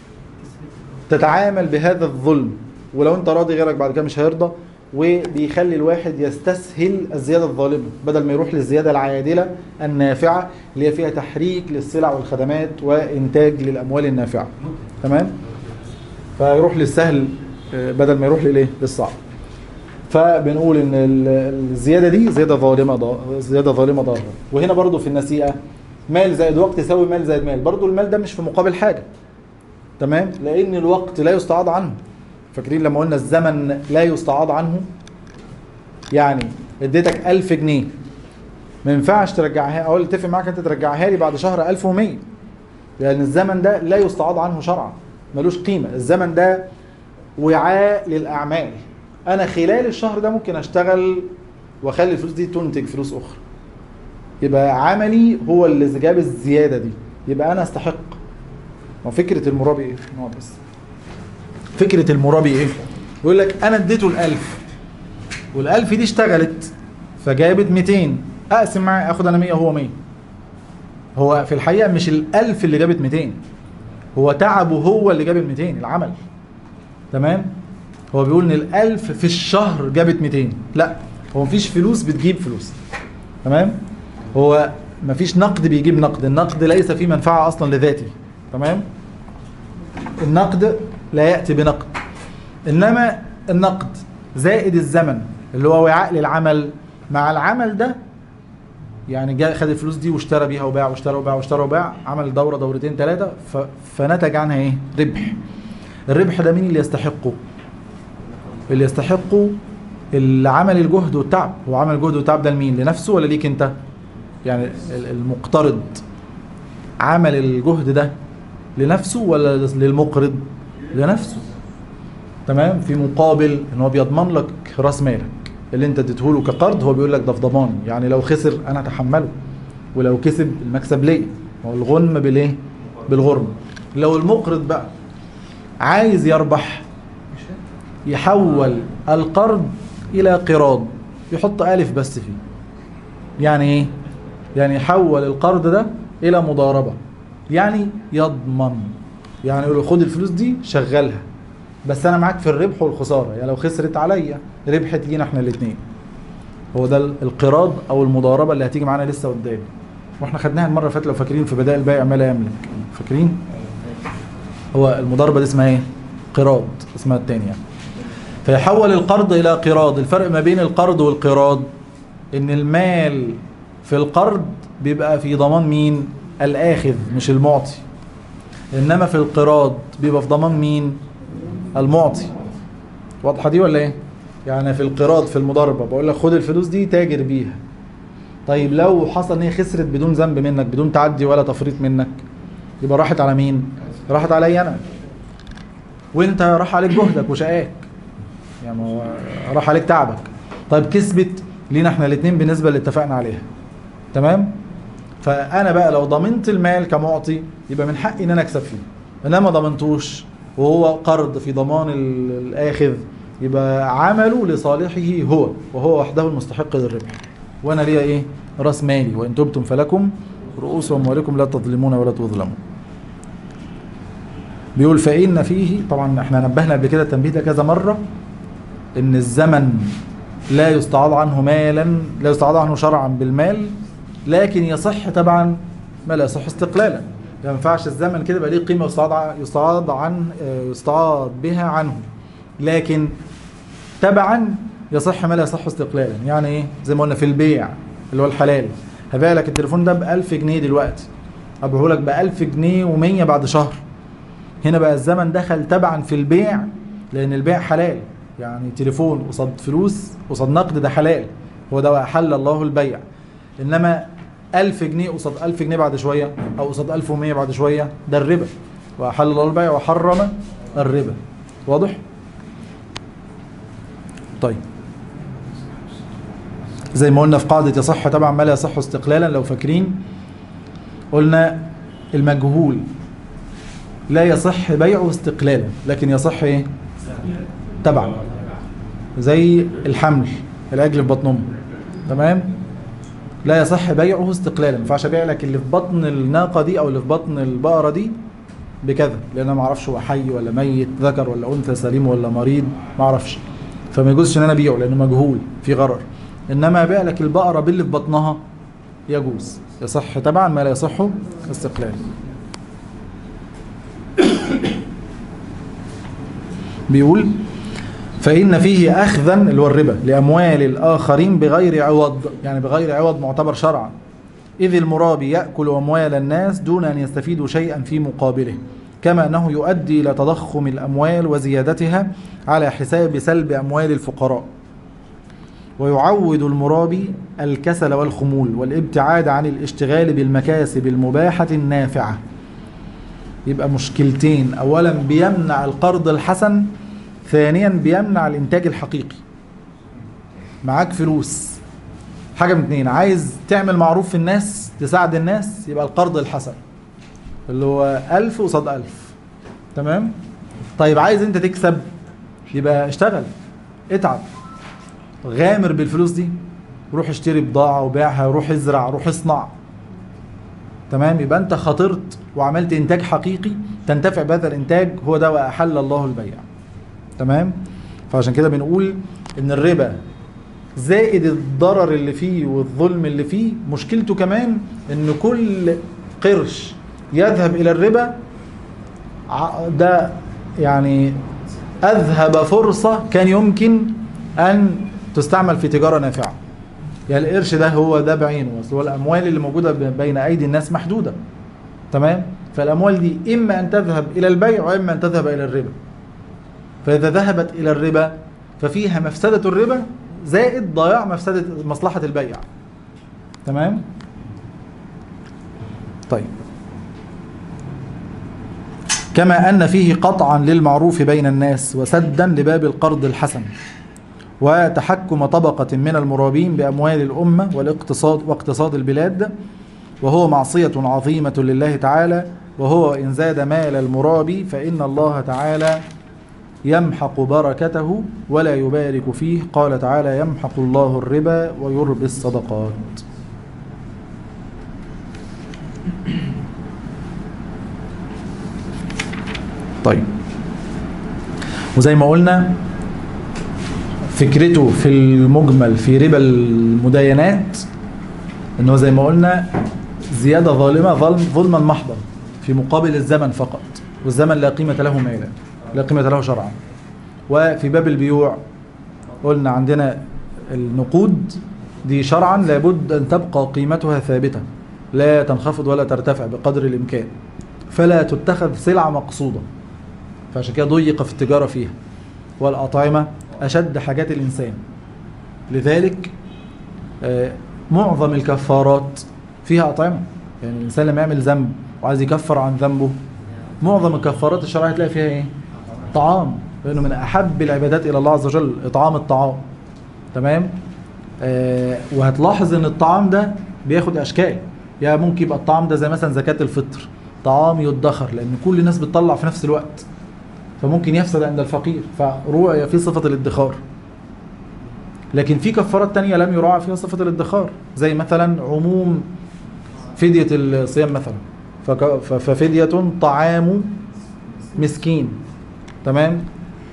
Speaker 2: تتعامل بهذا الظلم ولو أنت راضي غيرك بعد كده مش هيرضى وبيخلي الواحد يستسهل الزيادة الظالمة بدل ما يروح للزيادة العادلة النافعة اللي هي فيها تحريك للسلع والخدمات وإنتاج للأموال النافعة تمام؟ فيروح للسهل آه، بدل ما يروح للإيه؟ للصعب فبنقول ان ال- الزياده دي زياده ظالمه ضا- زياده ظالمه ضاره وهنا برضو في النسيئه مال زائد وقت يساوي مال زائد مال برضو المال ده مش في مقابل حاجه تمام لان الوقت لا يستعاض عنه فاكرين لما قلنا الزمن لا يستعاض عنه يعني اديتك 1000 جنيه ما ينفعش ترجعها او اتفق معاك انت ترجعها لي بعد شهر 1100 لان الزمن ده لا يستعاض عنه شرعا ملوش قيمه الزمن ده وعاء للاعمال انا خلال الشهر ده ممكن اشتغل واخلي الفلوس دي تنتج فلوس اخرى يبقى عملي هو اللي جاب الزياده دي يبقى انا استحق ما فكره المرابي ايه نقعد بس فكره المرابي ايه يقول لك انا اديته الألف والألف دي اشتغلت فجابت 200 اقسم معاه اخد انا 100 وهو 100 هو في الحقيقه مش الألف اللي جابت 200 هو تعبه هو اللي جاب ال 200 العمل تمام هو بيقول ان الألف في الشهر جابت 200 لا هو مفيش فلوس بتجيب فلوس تمام هو مفيش نقد بيجيب نقد النقد ليس فيه منفعة أصلا لذاته تمام النقد لا يأتي بنقد إنما النقد زائد الزمن اللي هو وعاء للعمل مع العمل ده يعني جاء خد الفلوس دي واشترى بيها وباع واشترى وباع واشترى وباع عمل دورة دورتين ثلاثة ف... فنتج عنها ايه ربح الربح ده مين اللي يستحقه اللي يستحقه اللي عمل الجهد والتعب هو عمل الجهد والتعب ده لمين لنفسه ولا ليك انت يعني ال- المقترض عمل الجهد ده لنفسه ولا للمقرض لنفسه تمام في مقابل ان هو بيضمن لك راس مالك اللي انت اديته له كقرض هو بيقول لك ده في ضماني يعني لو خسر انا اتحمله ولو كسب المكسب ليا هو الغنم بالايه بالغرم لو المقرض بقى عايز يربح يحول القرض الى قراض يحط الف بس فيه يعني ايه يعني يحول القرض ده الى مضاربه يعني يضمن يعني يقول له خد الفلوس دي شغلها بس انا معاك في الربح والخساره يعني لو خسرت عليا ربحت لينا احنا الاثنين هو ده القراض او المضاربه اللي هتيجي معانا لسه قدام واحنا خدناها المره اللي فاتت لو فاكرين في بدائل البيع ما لا يملك فاكرين هو المضاربه دي اسمها ايه قراض اسمها الثانيه يعني. فيحول القرض الى قراض الفرق ما بين القرض والقراض ان المال في القرض بيبقى في ضمان مين الاخذ مش المعطي انما في القراض بيبقى في ضمان مين المعطي واضحه دي ولا ايه يعني في القراض في المضاربه بقول لك خد الفلوس دي تاجر بيها طيب لو حصل ان هي خسرت بدون ذنب منك بدون تعدي ولا تفريط منك يبقى راحت على مين راحت عليا انا وانت راح عليك جهدك وشقاك يعني ما هو راح عليك تعبك طيب كسبت لينا احنا الاثنين بالنسبه اللي اتفقنا عليها تمام فانا بقى لو ضمنت المال كمعطي يبقى من حقي ان انا اكسب فيه انما ما ضمنتوش وهو قرض في ضمان ال- الاخذ يبقى عمله لصالحه هو وهو وحده المستحق للربح وانا ليا ايه راس مالي وان تبتم فلكم رؤوس اموالكم لا تظلمون ولا تظلمون بيقول فإن فيه طبعا احنا نبهنا قبل كده التنبيه ده كذا مرة ان الزمن لا يستعاض عنه مالا لا يستعاض عنه شرعا بالمال لكن يصح طبعا ما لا يصح استقلالا ما ينفعش الزمن كده يبقى ليه قيمه يستعاض ع- يستعاض عن آه، يستعاض بها عنه لكن تبعا يصح ما لا يصح استقلالا يعني ايه زي ما قلنا في البيع اللي هو الحلال هبيع لك التليفون ده ب 1000 جنيه دلوقتي ابيعه لك ب 1000 جنيه و100 بعد شهر هنا بقى الزمن دخل تبعا في البيع لان البيع حلال يعني تليفون قصاد فلوس قصاد نقد ده حلال هو ده واحل الله البيع انما 1000 جنيه قصاد 1000 جنيه بعد شويه او قصاد 1100 بعد شويه ده الربا واحل الله البيع وحرم الربا واضح طيب زي ما قلنا في قاعدة يصح طبعا ما لا يصح استقلالا لو فاكرين قلنا المجهول لا يصح بيعه استقلالا لكن يصح ايه تبعا زي الحمل العجل في بطن امه تمام لا يصح بيعه استقلالا ما ينفعش ابيع لك اللي في بطن الناقه دي او اللي في بطن البقره دي بكذا لان انا ما اعرفش هو حي ولا ميت ذكر ولا انثى سليم ولا مريض ما اعرفش فما يجوزش ان انا ابيعه لانه مجهول في غرر انما ابيع لك البقره باللي في بطنها يجوز يصح طبعا ما لا يصح استقلالا بيقول فإن فيه أخذا اللي هو الربا لأموال الآخرين بغير عوض يعني بغير عوض معتبر شرعا إذ المرابي يأكل أموال الناس دون أن يستفيدوا شيئا في مقابله كما أنه يؤدي إلى تضخم الأموال وزيادتها على حساب سلب أموال الفقراء ويعود المرابي الكسل والخمول والابتعاد عن الاشتغال بالمكاسب المباحة النافعة يبقى مشكلتين أولا بيمنع القرض الحسن ثانيا بيمنع الإنتاج الحقيقي معاك فلوس حاجة من اتنين عايز تعمل معروف في الناس تساعد الناس يبقى القرض الحسن اللي هو ألف قصاد ألف تمام طيب عايز انت تكسب يبقى اشتغل اتعب غامر بالفلوس دي روح اشتري بضاعة وبيعها روح ازرع روح اصنع تمام يبقى انت خاطرت وعملت انتاج حقيقي تنتفع بهذا الانتاج هو ده واحل الله البيع تمام فعشان كده بنقول ان الربا زائد الضرر اللي فيه والظلم اللي فيه مشكلته كمان ان كل قرش يذهب الى الربا ع- ده يعني اذهب فرصة كان يمكن ان تستعمل في تجارة نافعة يعني القرش ده هو ده بعينه اصل هو الاموال اللي موجودة ب- بين ايدي الناس محدودة تمام فالاموال دي اما ان تذهب الى البيع واما ان تذهب الى الربا فإذا ذهبت إلى الربا ففيها مفسدة الربا زائد ضياع مفسدة مصلحة البيع تمام طيب كما أن فيه قطعا للمعروف بين الناس وسدا لباب القرض الحسن وتحكم طبقة من المرابين بأموال الأمة والاقتصاد واقتصاد البلاد وهو معصية عظيمة لله تعالى وهو إن زاد مال المرابي فإن الله تعالى يمحق بركته ولا يبارك فيه قال تعالى يمحق الله الربا ويربي الصدقات طيب وزي ما قلنا فكرته في المجمل في ربا المداينات ان هو زي ما قلنا زيادة ظالمة ظلم ظلما محضا في مقابل الزمن فقط والزمن لا قيمة له مالا لا قيمة له شرعا وفي باب البيوع قلنا عندنا النقود دي شرعا لابد أن تبقى قيمتها ثابتة لا تنخفض ولا ترتفع بقدر الإمكان فلا تتخذ سلعة مقصودة فعشان كده ضيق في التجارة فيها والأطعمة أشد حاجات الإنسان لذلك آه، معظم الكفارات فيها أطعمة يعني الإنسان لما يعمل ذنب وعايز يكفر عن ذنبه معظم الكفارات الشرعية تلاقي فيها إيه؟ طعام لأنه من أحب العبادات إلى الله عز وجل إطعام الطعام تمام آه وهتلاحظ إن الطعام ده بياخد أشكال يعني ممكن يبقى الطعام ده زي مثلا زكاة الفطر طعام يدخر لأن كل الناس بتطلع في نفس الوقت فممكن يفسد عند الفقير فروع في صفة الادخار لكن في كفارات تانية لم يراعى فيها صفة الادخار زي مثلا عموم فدية الصيام مثلا فك- ف- ففدية طعام مسكين تمام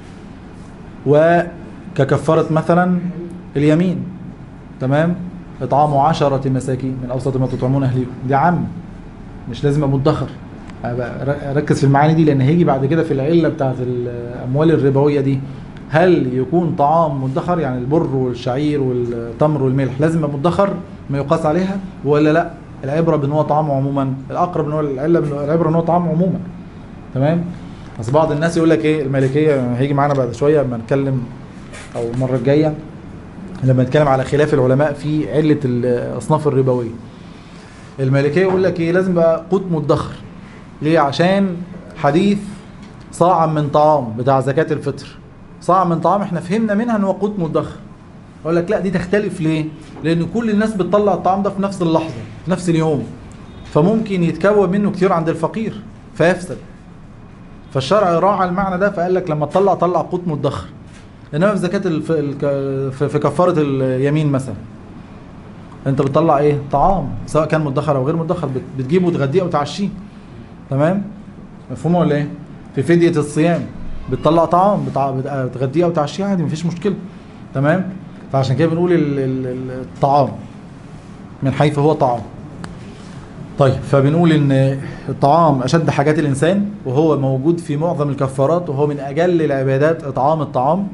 Speaker 2: وككفارة مثلا اليمين تمام إطعام عشرة مساكين من أوسط ما تطعمون أهليكم دي عام مش لازم يبقى مدخر أبقى ر- ركز في المعاني دي لان هيجي بعد كده في العله بتاعت الاموال الربويه دي هل يكون طعام مدخر يعني البر والشعير والتمر والملح لازم يبقى مدخر ما يقاس عليها ولا لا العبره بان هو طعام عموما الاقرب ان هو العله بأن- العبره ان هو طعام عموما تمام بس بعض الناس يقول لك ايه المالكيه هيجي معانا بعد شويه لما نتكلم او المره الجايه لما نتكلم على خلاف العلماء في عله الاصناف الربويه المالكيه يقول لك ايه لازم بقى قوت مدخر ليه عشان حديث صاعا من طعام بتاع زكاه الفطر صاع من طعام احنا فهمنا منها ان هو قوت مدخر اقول لك لا دي تختلف ليه لان كل الناس بتطلع الطعام ده في نفس اللحظه في نفس اليوم فممكن يتكون منه كتير عند الفقير فيفسد فالشرع راعى المعنى ده فقال لك لما تطلع طلع قوت مدخر انما في زكاه الف... الك- في في كفاره اليمين مثلا انت بتطلع ايه طعام سواء كان مدخر او غير مدخر بت- بتجيبه وتغديه او تعشيه تمام مفهوم ولا ايه في فديه الصيام بتطلع طعام بتع... بت- بتغديه او تعشيه عادي مفيش مشكله تمام فعشان كده بنقول ال... ال... ال- الطعام من حيث هو طعام طيب فبنقول ان الطعام اشد حاجات الانسان وهو موجود في معظم الكفارات وهو من اجل العبادات اطعام الطعام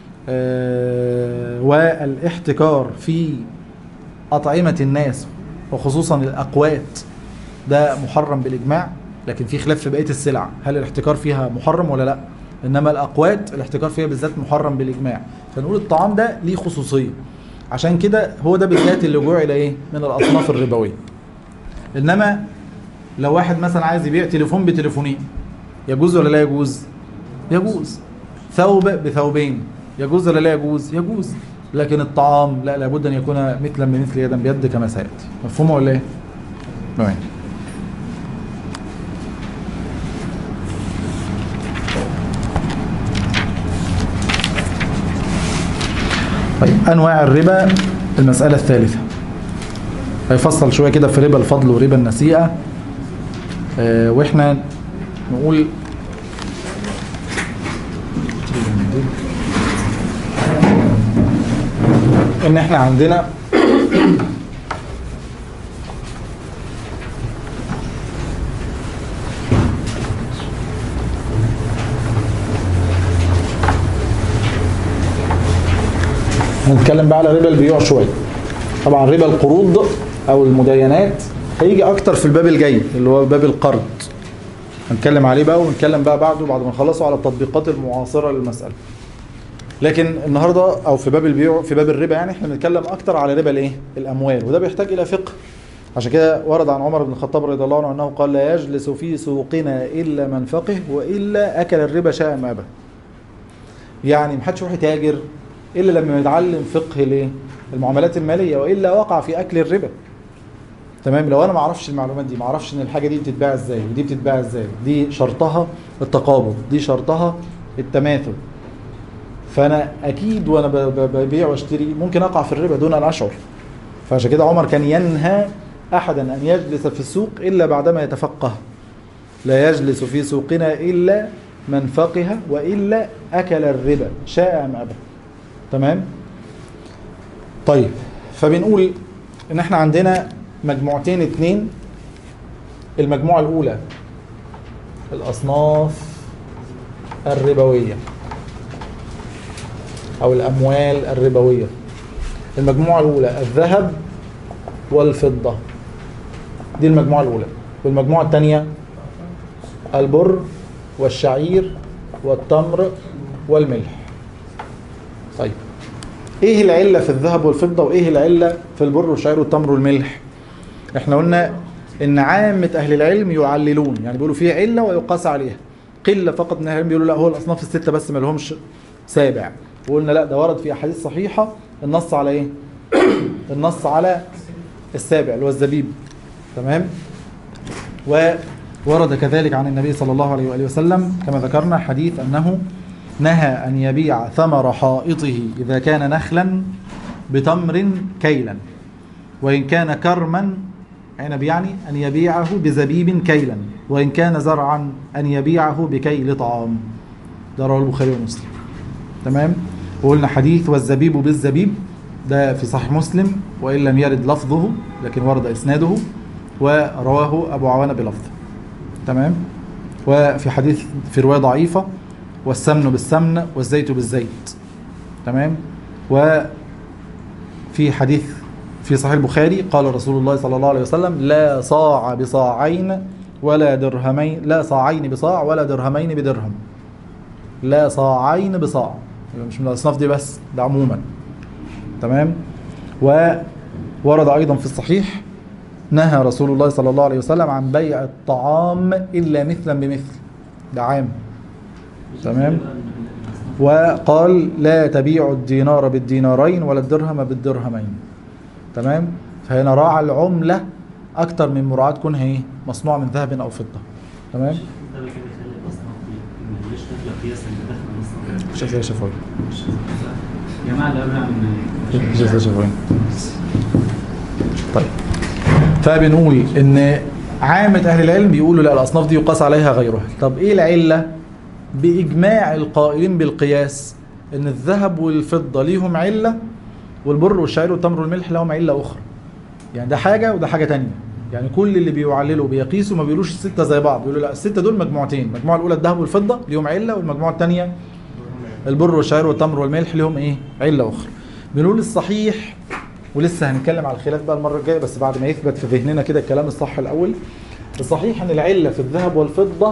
Speaker 2: آه، والاحتكار في اطعمه الناس وخصوصا الاقوات ده محرم بالاجماع لكن في خلاف في بقيه السلع هل الاحتكار فيها محرم ولا لا انما الاقوات الاحتكار فيها بالذات محرم بالاجماع فنقول الطعام ده ليه خصوصيه عشان كده هو ده بالذات اللي جعل ايه من الاصناف الربويه انما لو واحد مثلا عايز يبيع تليفون بتليفونين يجوز ولا لا يجوز يجوز ثوب بثوبين يجوز ولا لا يجوز يجوز لكن الطعام لا لابد ان يكون مثلا بمثل يدا بيد كما سياتي مفهوم ولا ايه تمام طيب انواع الربا المساله الثالثه هيفصل شويه كده في ربا الفضل وربا النسيئه آه، واحنا نقول ان احنا عندنا هنتكلم بقى على ربا البيوع شويه طبعا ربا القروض او المداينات هيجي اكتر في الباب الجاي اللي هو باب القرض هنتكلم عليه بقى ونتكلم بقى بعده بعد ما نخلصه على التطبيقات المعاصره للمساله لكن النهارده او في باب البيوع في باب الربا يعني احنا بنتكلم اكتر على ربا الايه الاموال وده بيحتاج الى فقه عشان كده ورد عن عمر بن الخطاب رضي الله عنه انه قال لا يجلس في سوقنا الا من فقه والا اكل الربا شاء ما ابى يعني محدش يروح يتاجر الا لما يتعلم فقه الايه المعاملات الماليه والا وقع في اكل الربا تمام لو انا ما اعرفش المعلومات دي ما اعرفش ان الحاجه دي بتتباع ازاي ودي بتتباع ازاي دي شرطها التقابض دي شرطها التماثل فانا اكيد وانا ب- ب- ببيع واشتري ممكن اقع في الربا دون ان اشعر فعشان كده عمر كان ينهى احدا ان يجلس في السوق الا بعدما يتفقه لا يجلس في سوقنا الا من فقه والا اكل الربا شاء ام ابى تمام طيب فبنقول ان احنا عندنا مجموعتين اتنين المجموعة الأولى الأصناف الربوية أو الأموال الربوية المجموعة الأولى الذهب والفضة دي المجموعة الأولى والمجموعة الثانية البر والشعير والتمر والملح طيب ايه العلة في الذهب والفضة وايه العلة في البر والشعير والتمر والملح احنا قلنا ان عامة اهل العلم يعللون يعني بيقولوا فيه علة ويقاس عليها قلة فقط من اهل العلم بيقولوا لا هو الاصناف الستة بس ما لهمش سابع وقلنا لا ده ورد في احاديث صحيحة النص على ايه النص على السابع اللي هو الزبيب تمام وورد كذلك عن النبي صلى الله عليه وآله وسلم كما ذكرنا حديث أنه نهى أن يبيع ثمر حائطه إذا كان نخلا بتمر كيلا وإن كان كرما عنب يعني أن يبيعه بزبيب كيلا وإن كان زرعا أن يبيعه بكيل طعام ده رواه البخاري ومسلم تمام وقلنا حديث والزبيب بالزبيب ده في صحيح مسلم وإن لم يرد لفظه لكن ورد إسناده ورواه أبو عوانة بلفظ تمام وفي حديث في روايه ضعيفه والسمن بالسمن والزيت بالزيت تمام وفي حديث في صحيح البخاري قال رسول الله صلى الله عليه وسلم لا صاع بصاعين ولا درهمين لا صاعين بصاع ولا درهمين بدرهم لا صاعين بصاع يبقى مش من الاصناف دي بس ده عموما تمام وورد ايضا في الصحيح نهى رسول الله صلى الله عليه وسلم عن بيع الطعام الا مثلا بمثل ده عام تمام وقال لا تبيع الدينار بالدينارين ولا الدرهم بالدرهمين تمام فهنا راعى العملة أكتر من مراعاة كونها إيه مصنوع من ذهب أو فضة تمام
Speaker 3: ده كده يخلي الاصناف دي مش داخله قياسا اللي داخله اصلا
Speaker 2: مش زي شفوي
Speaker 3: يا جماعه اللي قبل من
Speaker 2: مش زي شفوي طيب فبنقول إن عامة أهل العلم بيقولوا لا الأصناف دي يقاس عليها غيرها طب إيه العلة بإجماع القائلين بالقياس إن الذهب والفضة ليهم علة والبر والشعير والتمر والملح لهم علة أخرى يعني ده حاجة وده حاجة تانية يعني كل اللي بيعللوا بيقيسوا ما بيقولوش الستة زي بعض بيقولوا لا الستة دول مجموعتين المجموعة الأولى الذهب والفضة ليهم علة والمجموعة الثانية البر والشعير والتمر والملح ليهم إيه علة أخرى بنقول الصحيح ولسه هنتكلم على الخلاف بقى المرة الجاية بس بعد ما يثبت في ذهننا كده الكلام الصح الأول الصحيح أن العلة في الذهب والفضة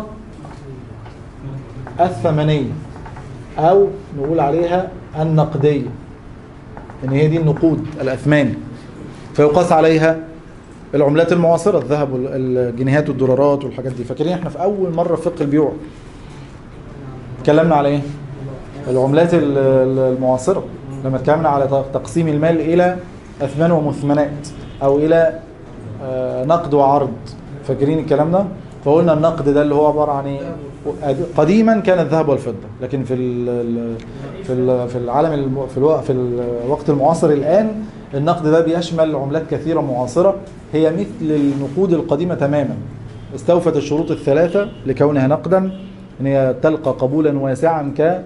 Speaker 2: الثمنية أو نقول عليها النقدية ان هي دي النقود الاثمان فيقاس عليها العملات المعاصره الذهب والجنيهات والدولارات والحاجات دي فاكرين احنا في اول مره في فقه البيوع اتكلمنا على ايه العملات ال- ال- المعاصره لما اتكلمنا على ت- تقسيم المال الى اثمان ومثمنات او الى آه، نقد وعرض فاكرين الكلام ده فقلنا النقد ده اللي هو عباره عن ايه قديما كان الذهب والفضه لكن في ال ال- في ال- في العالم الم- في الوقت في الوقت المعاصر الان النقد ده بيشمل عملات كثيره معاصره هي مثل النقود القديمه تماما استوفت الشروط الثلاثه لكونها نقدا ان هي تلقى قبولا واسعا ك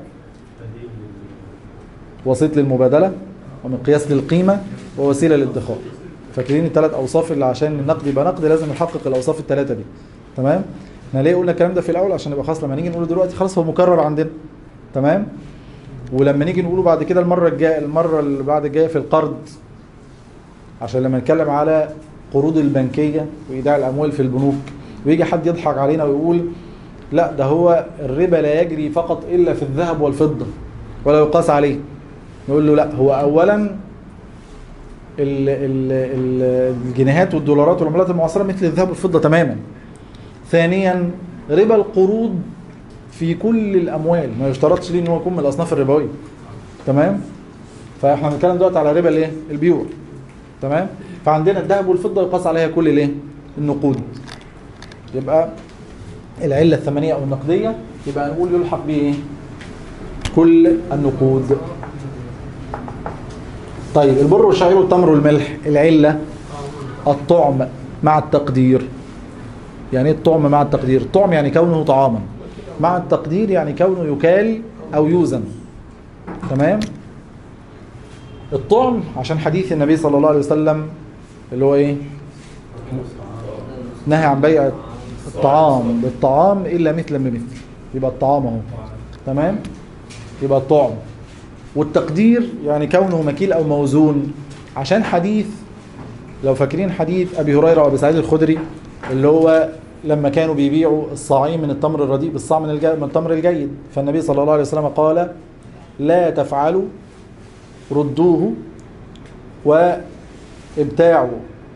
Speaker 2: وسيط للمبادله ومقياس للقيمه ووسيله للادخار فاكرين الثلاث اوصاف اللي عشان النقد يبقى نقد لازم يحقق الاوصاف الثلاثه دي تمام احنا ليه قلنا الكلام ده في الاول عشان يبقى خلاص لما نيجي نقوله دلوقتي خلاص هو مكرر عندنا تمام ولما نيجي نقوله بعد كده المره الجايه المره اللي بعد الجايه في القرض عشان لما نتكلم على قروض البنكيه وايداع الاموال في البنوك ويجي حد يضحك علينا ويقول لا ده هو الربا لا يجري فقط الا في الذهب والفضه ولا يقاس عليه نقول له لا هو اولا ال- ال- ال- الجنيهات والدولارات والعملات المعاصره مثل الذهب والفضه تماما ثانيا ربا القروض في كل الاموال ما يشترطش ليه ان هو يكون من الاصناف الربويه تمام فاحنا بنتكلم دلوقتي على ربا الايه البيوع تمام فعندنا الذهب والفضه يقاس عليها كل الايه النقود يبقى العله الثمنيه او النقديه يبقى نقول يلحق به ايه كل النقود طيب البر والشعير والتمر والملح العله الطعم مع التقدير يعني ايه الطعم مع التقدير الطعم يعني كونه طعاما مع التقدير يعني كونه يكال او يوزن تمام الطعم عشان حديث النبي صلى الله عليه وسلم اللي هو ايه نهي عن بيع الطعام بالطعام الا مثلا بمثل يبقى الطعام اهو تمام يبقى الطعم والتقدير يعني كونه مكيل او موزون عشان حديث لو فاكرين حديث ابي هريره وابي سعيد الخدري اللي هو لما كانوا بيبيعوا الصاعين من التمر الرديء بالصاع من الجي... من التمر الجيد فالنبي صلى الله عليه وسلم قال لا تفعلوا ردوه وابتاعوا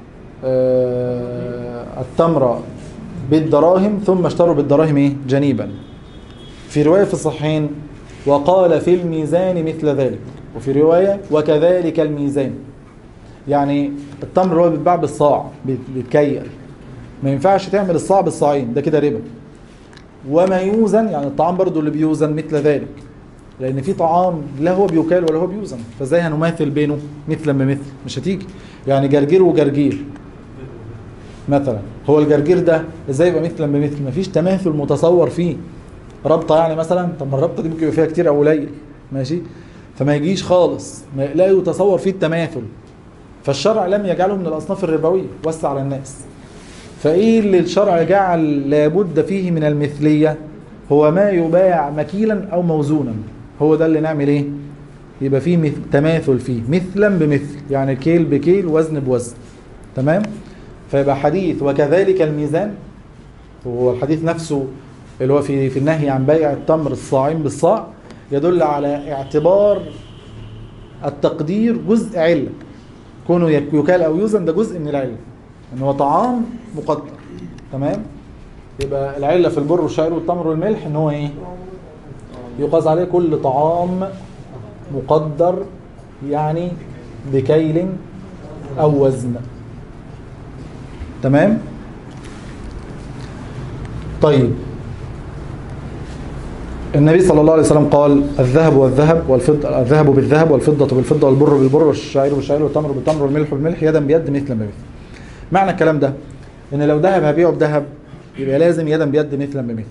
Speaker 2: آه، التمر بالدراهم ثم اشتروا بالدراهم ايه جنيبا في روايه في الصحيحين وقال في الميزان مثل ذلك وفي روايه وكذلك الميزان يعني التمر هو بيتباع بالصاع بيت- بيتكيل ما ينفعش تعمل الصاع بالصاعين ده كده ربا وما يوزن يعني الطعام برضو اللي بيوزن مثل ذلك لان في طعام لا هو بيكال ولا هو بيوزن فازاي هنماثل بينه مثلا بمثل مش هتيجي يعني جرجير وجرجير مثلا هو الجرجير ده ازاي يبقى مثلا بمثل مفيش تماثل متصور فيه رابطه يعني مثلا طب ما الرابطه دي ممكن يبقى فيها كتير او قليل ماشي فما يجيش خالص ما لا يتصور فيه التماثل فالشرع لم يجعله من الاصناف الربويه وسع على الناس فايه اللي الشرع جعل لابد فيه من المثليه هو ما يباع مكيلا او موزونا هو ده اللي نعمل ايه يبقى فيه مثل تماثل فيه مثلا بمثل يعني كيل بكيل وزن بوزن تمام فيبقى حديث وكذلك الميزان وهو الحديث نفسه اللي هو في في النهي عن بيع التمر الصاعين بالصاع يدل على اعتبار التقدير جزء عله كونه يك- يكال او يوزن ده جزء من العله ان هو طعام مقدر تمام يبقى العله في البر والشعير والتمر والملح ان هو ايه يقاس عليه كل طعام مقدر يعني بكيل او وزن تمام طيب النبي صلى الله عليه وسلم قال الذهب والذهب والفضة الذهب بالذهب والفضة بالفضة والبر بالبر والشعير بالشعير والتمر بالتمر والملح بالملح يدا بيد مثلا بمثل معنى الكلام ده ان لو ذهب هبيعه بذهب يبقى لازم يدا بيد مثلا بمثل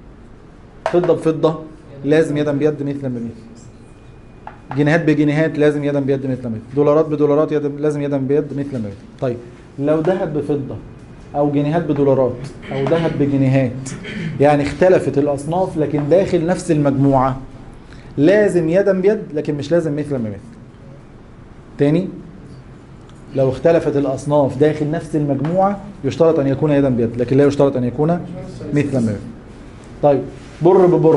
Speaker 2: فضة بفضة لازم يدا بيد مثلا بمثل جنيهات بجنيهات لازم يدا بيد مثل مثل دولارات بدولارات يدا لازم يدا بيد مثل مثل طيب لو ذهب بفضة او جنيهات بدولارات او ذهب بجنيهات يعني اختلفت الاصناف لكن داخل نفس المجموعة لازم يدا بيد لكن مش لازم مثلا بمثل تاني لو اختلفت الاصناف داخل نفس المجموعة يشترط ان يكون يدا بيد لكن لا يشترط ان يكون مثلا بمثل طيب بر ببر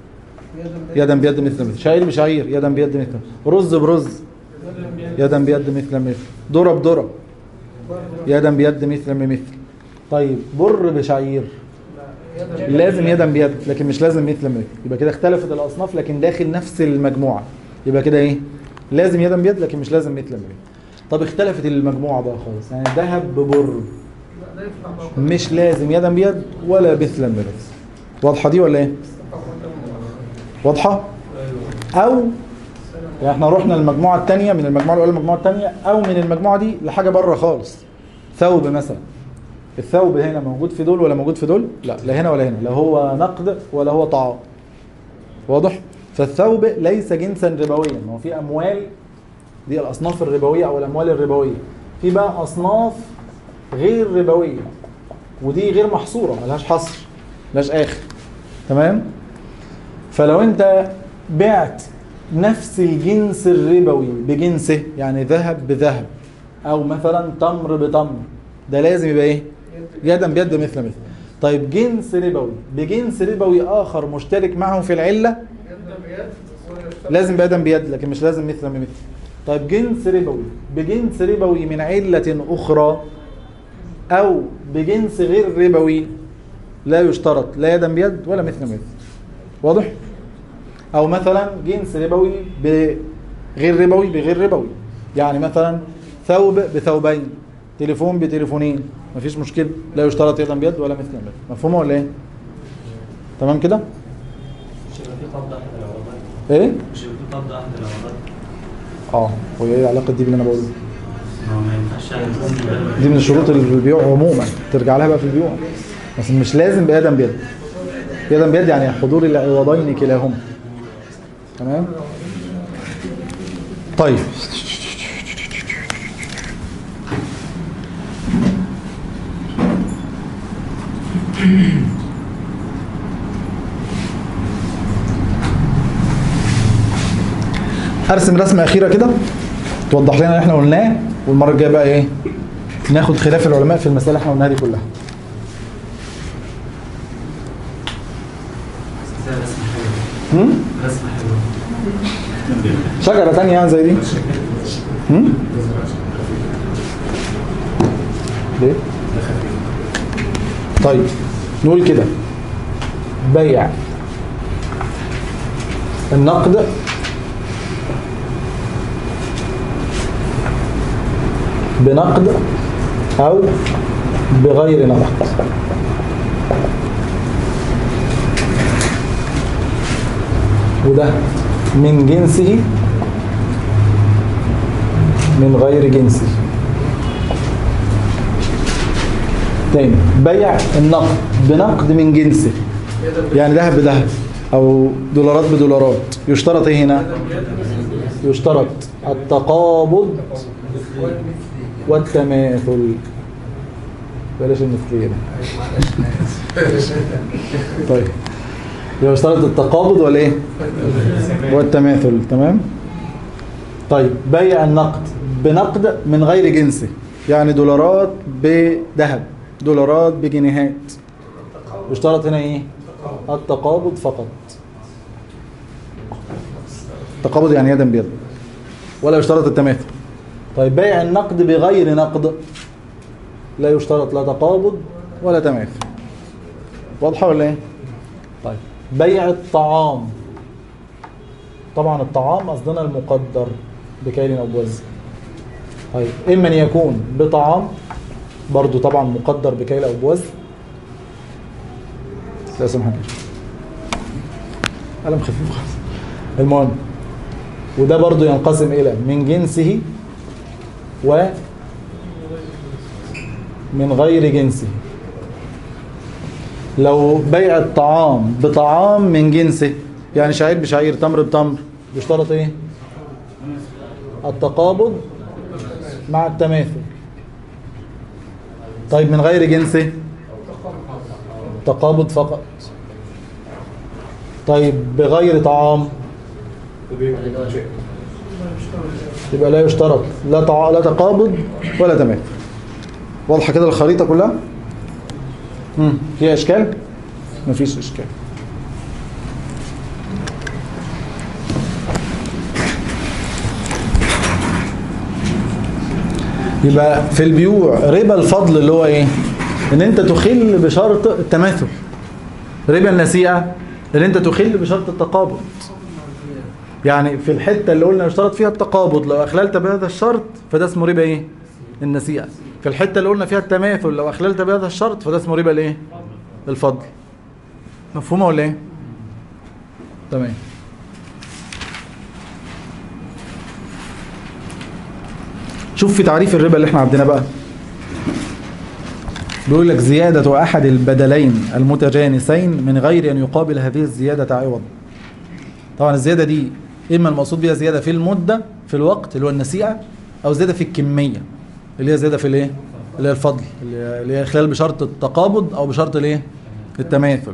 Speaker 2: يدا بيد مثل مثل شعير بشعير يدا بيد مثل رز برز يدا بيد مثل مثل ذره بذره يدا بيد مثل بمثل طيب بر بشعير لازم يدا بيد لكن مش لازم مثل مثل يبقى كده اختلفت الاصناف لكن داخل نفس المجموعه يبقى كده ايه لازم يدا بيد لكن مش لازم مثل مثل طب اختلفت المجموعه بقى خالص يعني ذهب ببر مش لازم يدا بيد ولا مثلا بمثل واضحه دي ولا ايه واضحه او يعني احنا رحنا المجموعه الثانيه من المجموعه الاولى للمجموعه الثانيه او من المجموعه دي لحاجه بره خالص ثوب مثلا الثوب هنا موجود في دول ولا موجود في دول لا لا هنا ولا هنا لا هو نقد ولا هو طعام واضح فالثوب ليس جنسا ربويا ما هو في اموال دي الاصناف الربويه او الاموال الربويه في بقى اصناف غير ربويه ودي غير محصوره ملهاش حصر ملهاش اخر تمام فلو انت بعت نفس الجنس الربوي بجنسه يعني ذهب بذهب او مثلا تمر بتمر ده لازم يبقى ايه يدا بيد مثل مثل طيب جنس ربوي بجنس ربوي اخر مشترك معه في العله لازم بيدا بيد لكن مش لازم مثل بمثل طيب جنس ربوي بجنس ربوي من عله اخرى او بجنس غير ربوي لا يشترط لا يدا بيد ولا مثل مثل واضح او مثلا جنس ربوي بغير ربوي بغير ربوي يعني مثلا ثوب بثوبين تليفون بتليفونين مفيش مشكله لا يشترط يدا بيد ولا مثل مثل مفهومه ولا ايه تمام كده
Speaker 3: مش هيبقى في قبض احد العوضات
Speaker 2: ايه
Speaker 3: مش هيبقى في قبض احد العوضات
Speaker 2: اه وهي ايه علاقه دي باللي انا بقوله
Speaker 3: ما هو ما ينفعش يعني يكون من غير-
Speaker 2: دي من الشروط اللي في البيوع عموما ترجع لها بقى في البيوع بس مش لازم بيدا بيد يدا بيد يعني حضور العوضين كلاهما تمام طيب ارسم رسمه اخيره كده توضح لنا اللي احنا قلناه والمره الجايه بقى ايه ناخد خلاف العلماء في المسائل اللي احنا قلناها دي كلها
Speaker 3: بس ده رسمة حلوة
Speaker 2: هم؟
Speaker 3: رسمة حلوة
Speaker 2: شجره تانية يعني زي دي هم؟ ليه طيب نقول كده بيع النقد بنقد او بغير نقد وده من جنسه من غير جنسه تاني بيع النقد بنقد من جنسه يعني ذهب بذهب او دولارات بدولارات يشترط ايه هنا يشترط التقابض والتماثل بلاش المثلية طيب يبقى اشترط التقابض ولا ايه؟ والتماثل تمام؟ طيب بيع النقد بنقد من غير جنسه يعني دولارات بذهب دولارات بجنيهات يشترط هنا ايه؟ التقابض فقط التقابض يعني يدا بيد ولا يشترط التماثل طيب بيع النقد بغير نقد لا يشترط لا تقابض ولا تماثل واضحه ولا ايه طيب بيع الطعام طبعا الطعام قصدنا المقدر بكيل او بوزن طيب اما ان يكون بطعام برضو طبعا مقدر بكيل او بوزن لا سمح قلم خفيف خالص المهم وده برضو ينقسم الى من جنسه و من غير جنسه لو بيع الطعام بطعام من جنسه يعني شعير بشعير تمر بتمر بيشترط ايه التقابض مع التماثل طيب من غير جنسه تقابض فقط طيب بغير طعام يبقى لا يشترط لا تع... لا تقابض ولا تماثل واضحه كده الخريطه كلها امم فيها اشكال مفيش اشكال يبقى في البيوع ربا الفضل اللي هو ايه ان انت تخل بشرط التماثل ربا النسيئه ان انت تخل بشرط التقابض يعني في الحته اللي قلنا يشترط فيها التقابض لو اخللت بهذا الشرط فده اسمه ربا ايه النسيئه في الحته اللي قلنا فيها التماثل لو اخللت بهذا الشرط فده اسمه ربا الايه الفضل مفهومه ولا ايه تمام شوف في تعريف الربا اللي احنا عندنا بقى بيقول لك زيادة أحد البدلين المتجانسين من غير أن يقابل هذه الزيادة عوض طبعا الزيادة دي إما المقصود بها زيادة في المدة في الوقت اللي هو النسيئة أو زيادة في الكمية اللي هي زيادة في الإيه؟ اللي هي الفضل اللي هي خلال بشرط التقابض أو بشرط الإيه؟ التماثل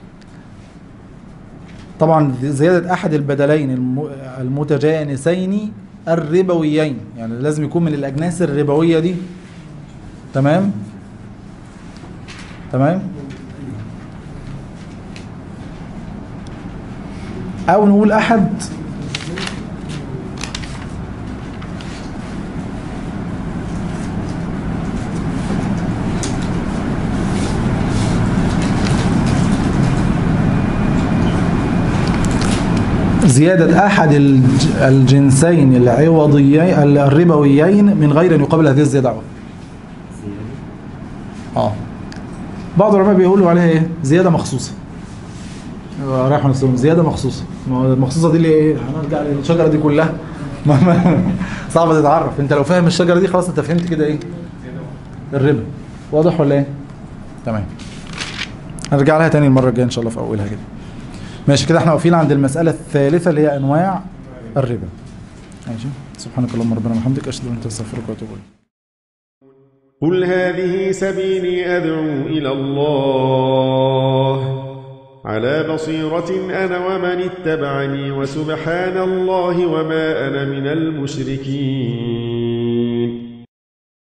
Speaker 2: طبعا زيادة أحد البدلين الم- المتجانسين الربويين يعني لازم يكون من الأجناس الربوية دي تمام تمام أو نقول أحد زيادة أحد الج- الجنسين العوضيين الربويين من غير أن يقابل هذه الزيادة عوض اه بعض العلماء بيقولوا عليها ايه زيادة مخصوصة رايح نفسهم زيادة مخصوصة ما هو المخصوصة دي اللي ايه هنرجع للشجرة دي كلها ما- ما- صعب تتعرف انت لو فاهم الشجرة دي خلاص انت فهمت كده ايه الربا واضح ولا ايه تمام هنرجع لها تاني المرة الجاية ان شاء الله في اولها كده ماشي كده احنا واقفين عند المسألة الثالثة اللي هي انواع الربا ماشي سبحانك اللهم ربنا وبحمدك اشهد ان لا اله الا انت استغفرك واتوب اليك
Speaker 4: قل هذه سبيلي أدعو إلى الله على بصيرة أنا ومن اتبعني وسبحان الله وما أنا من المشركين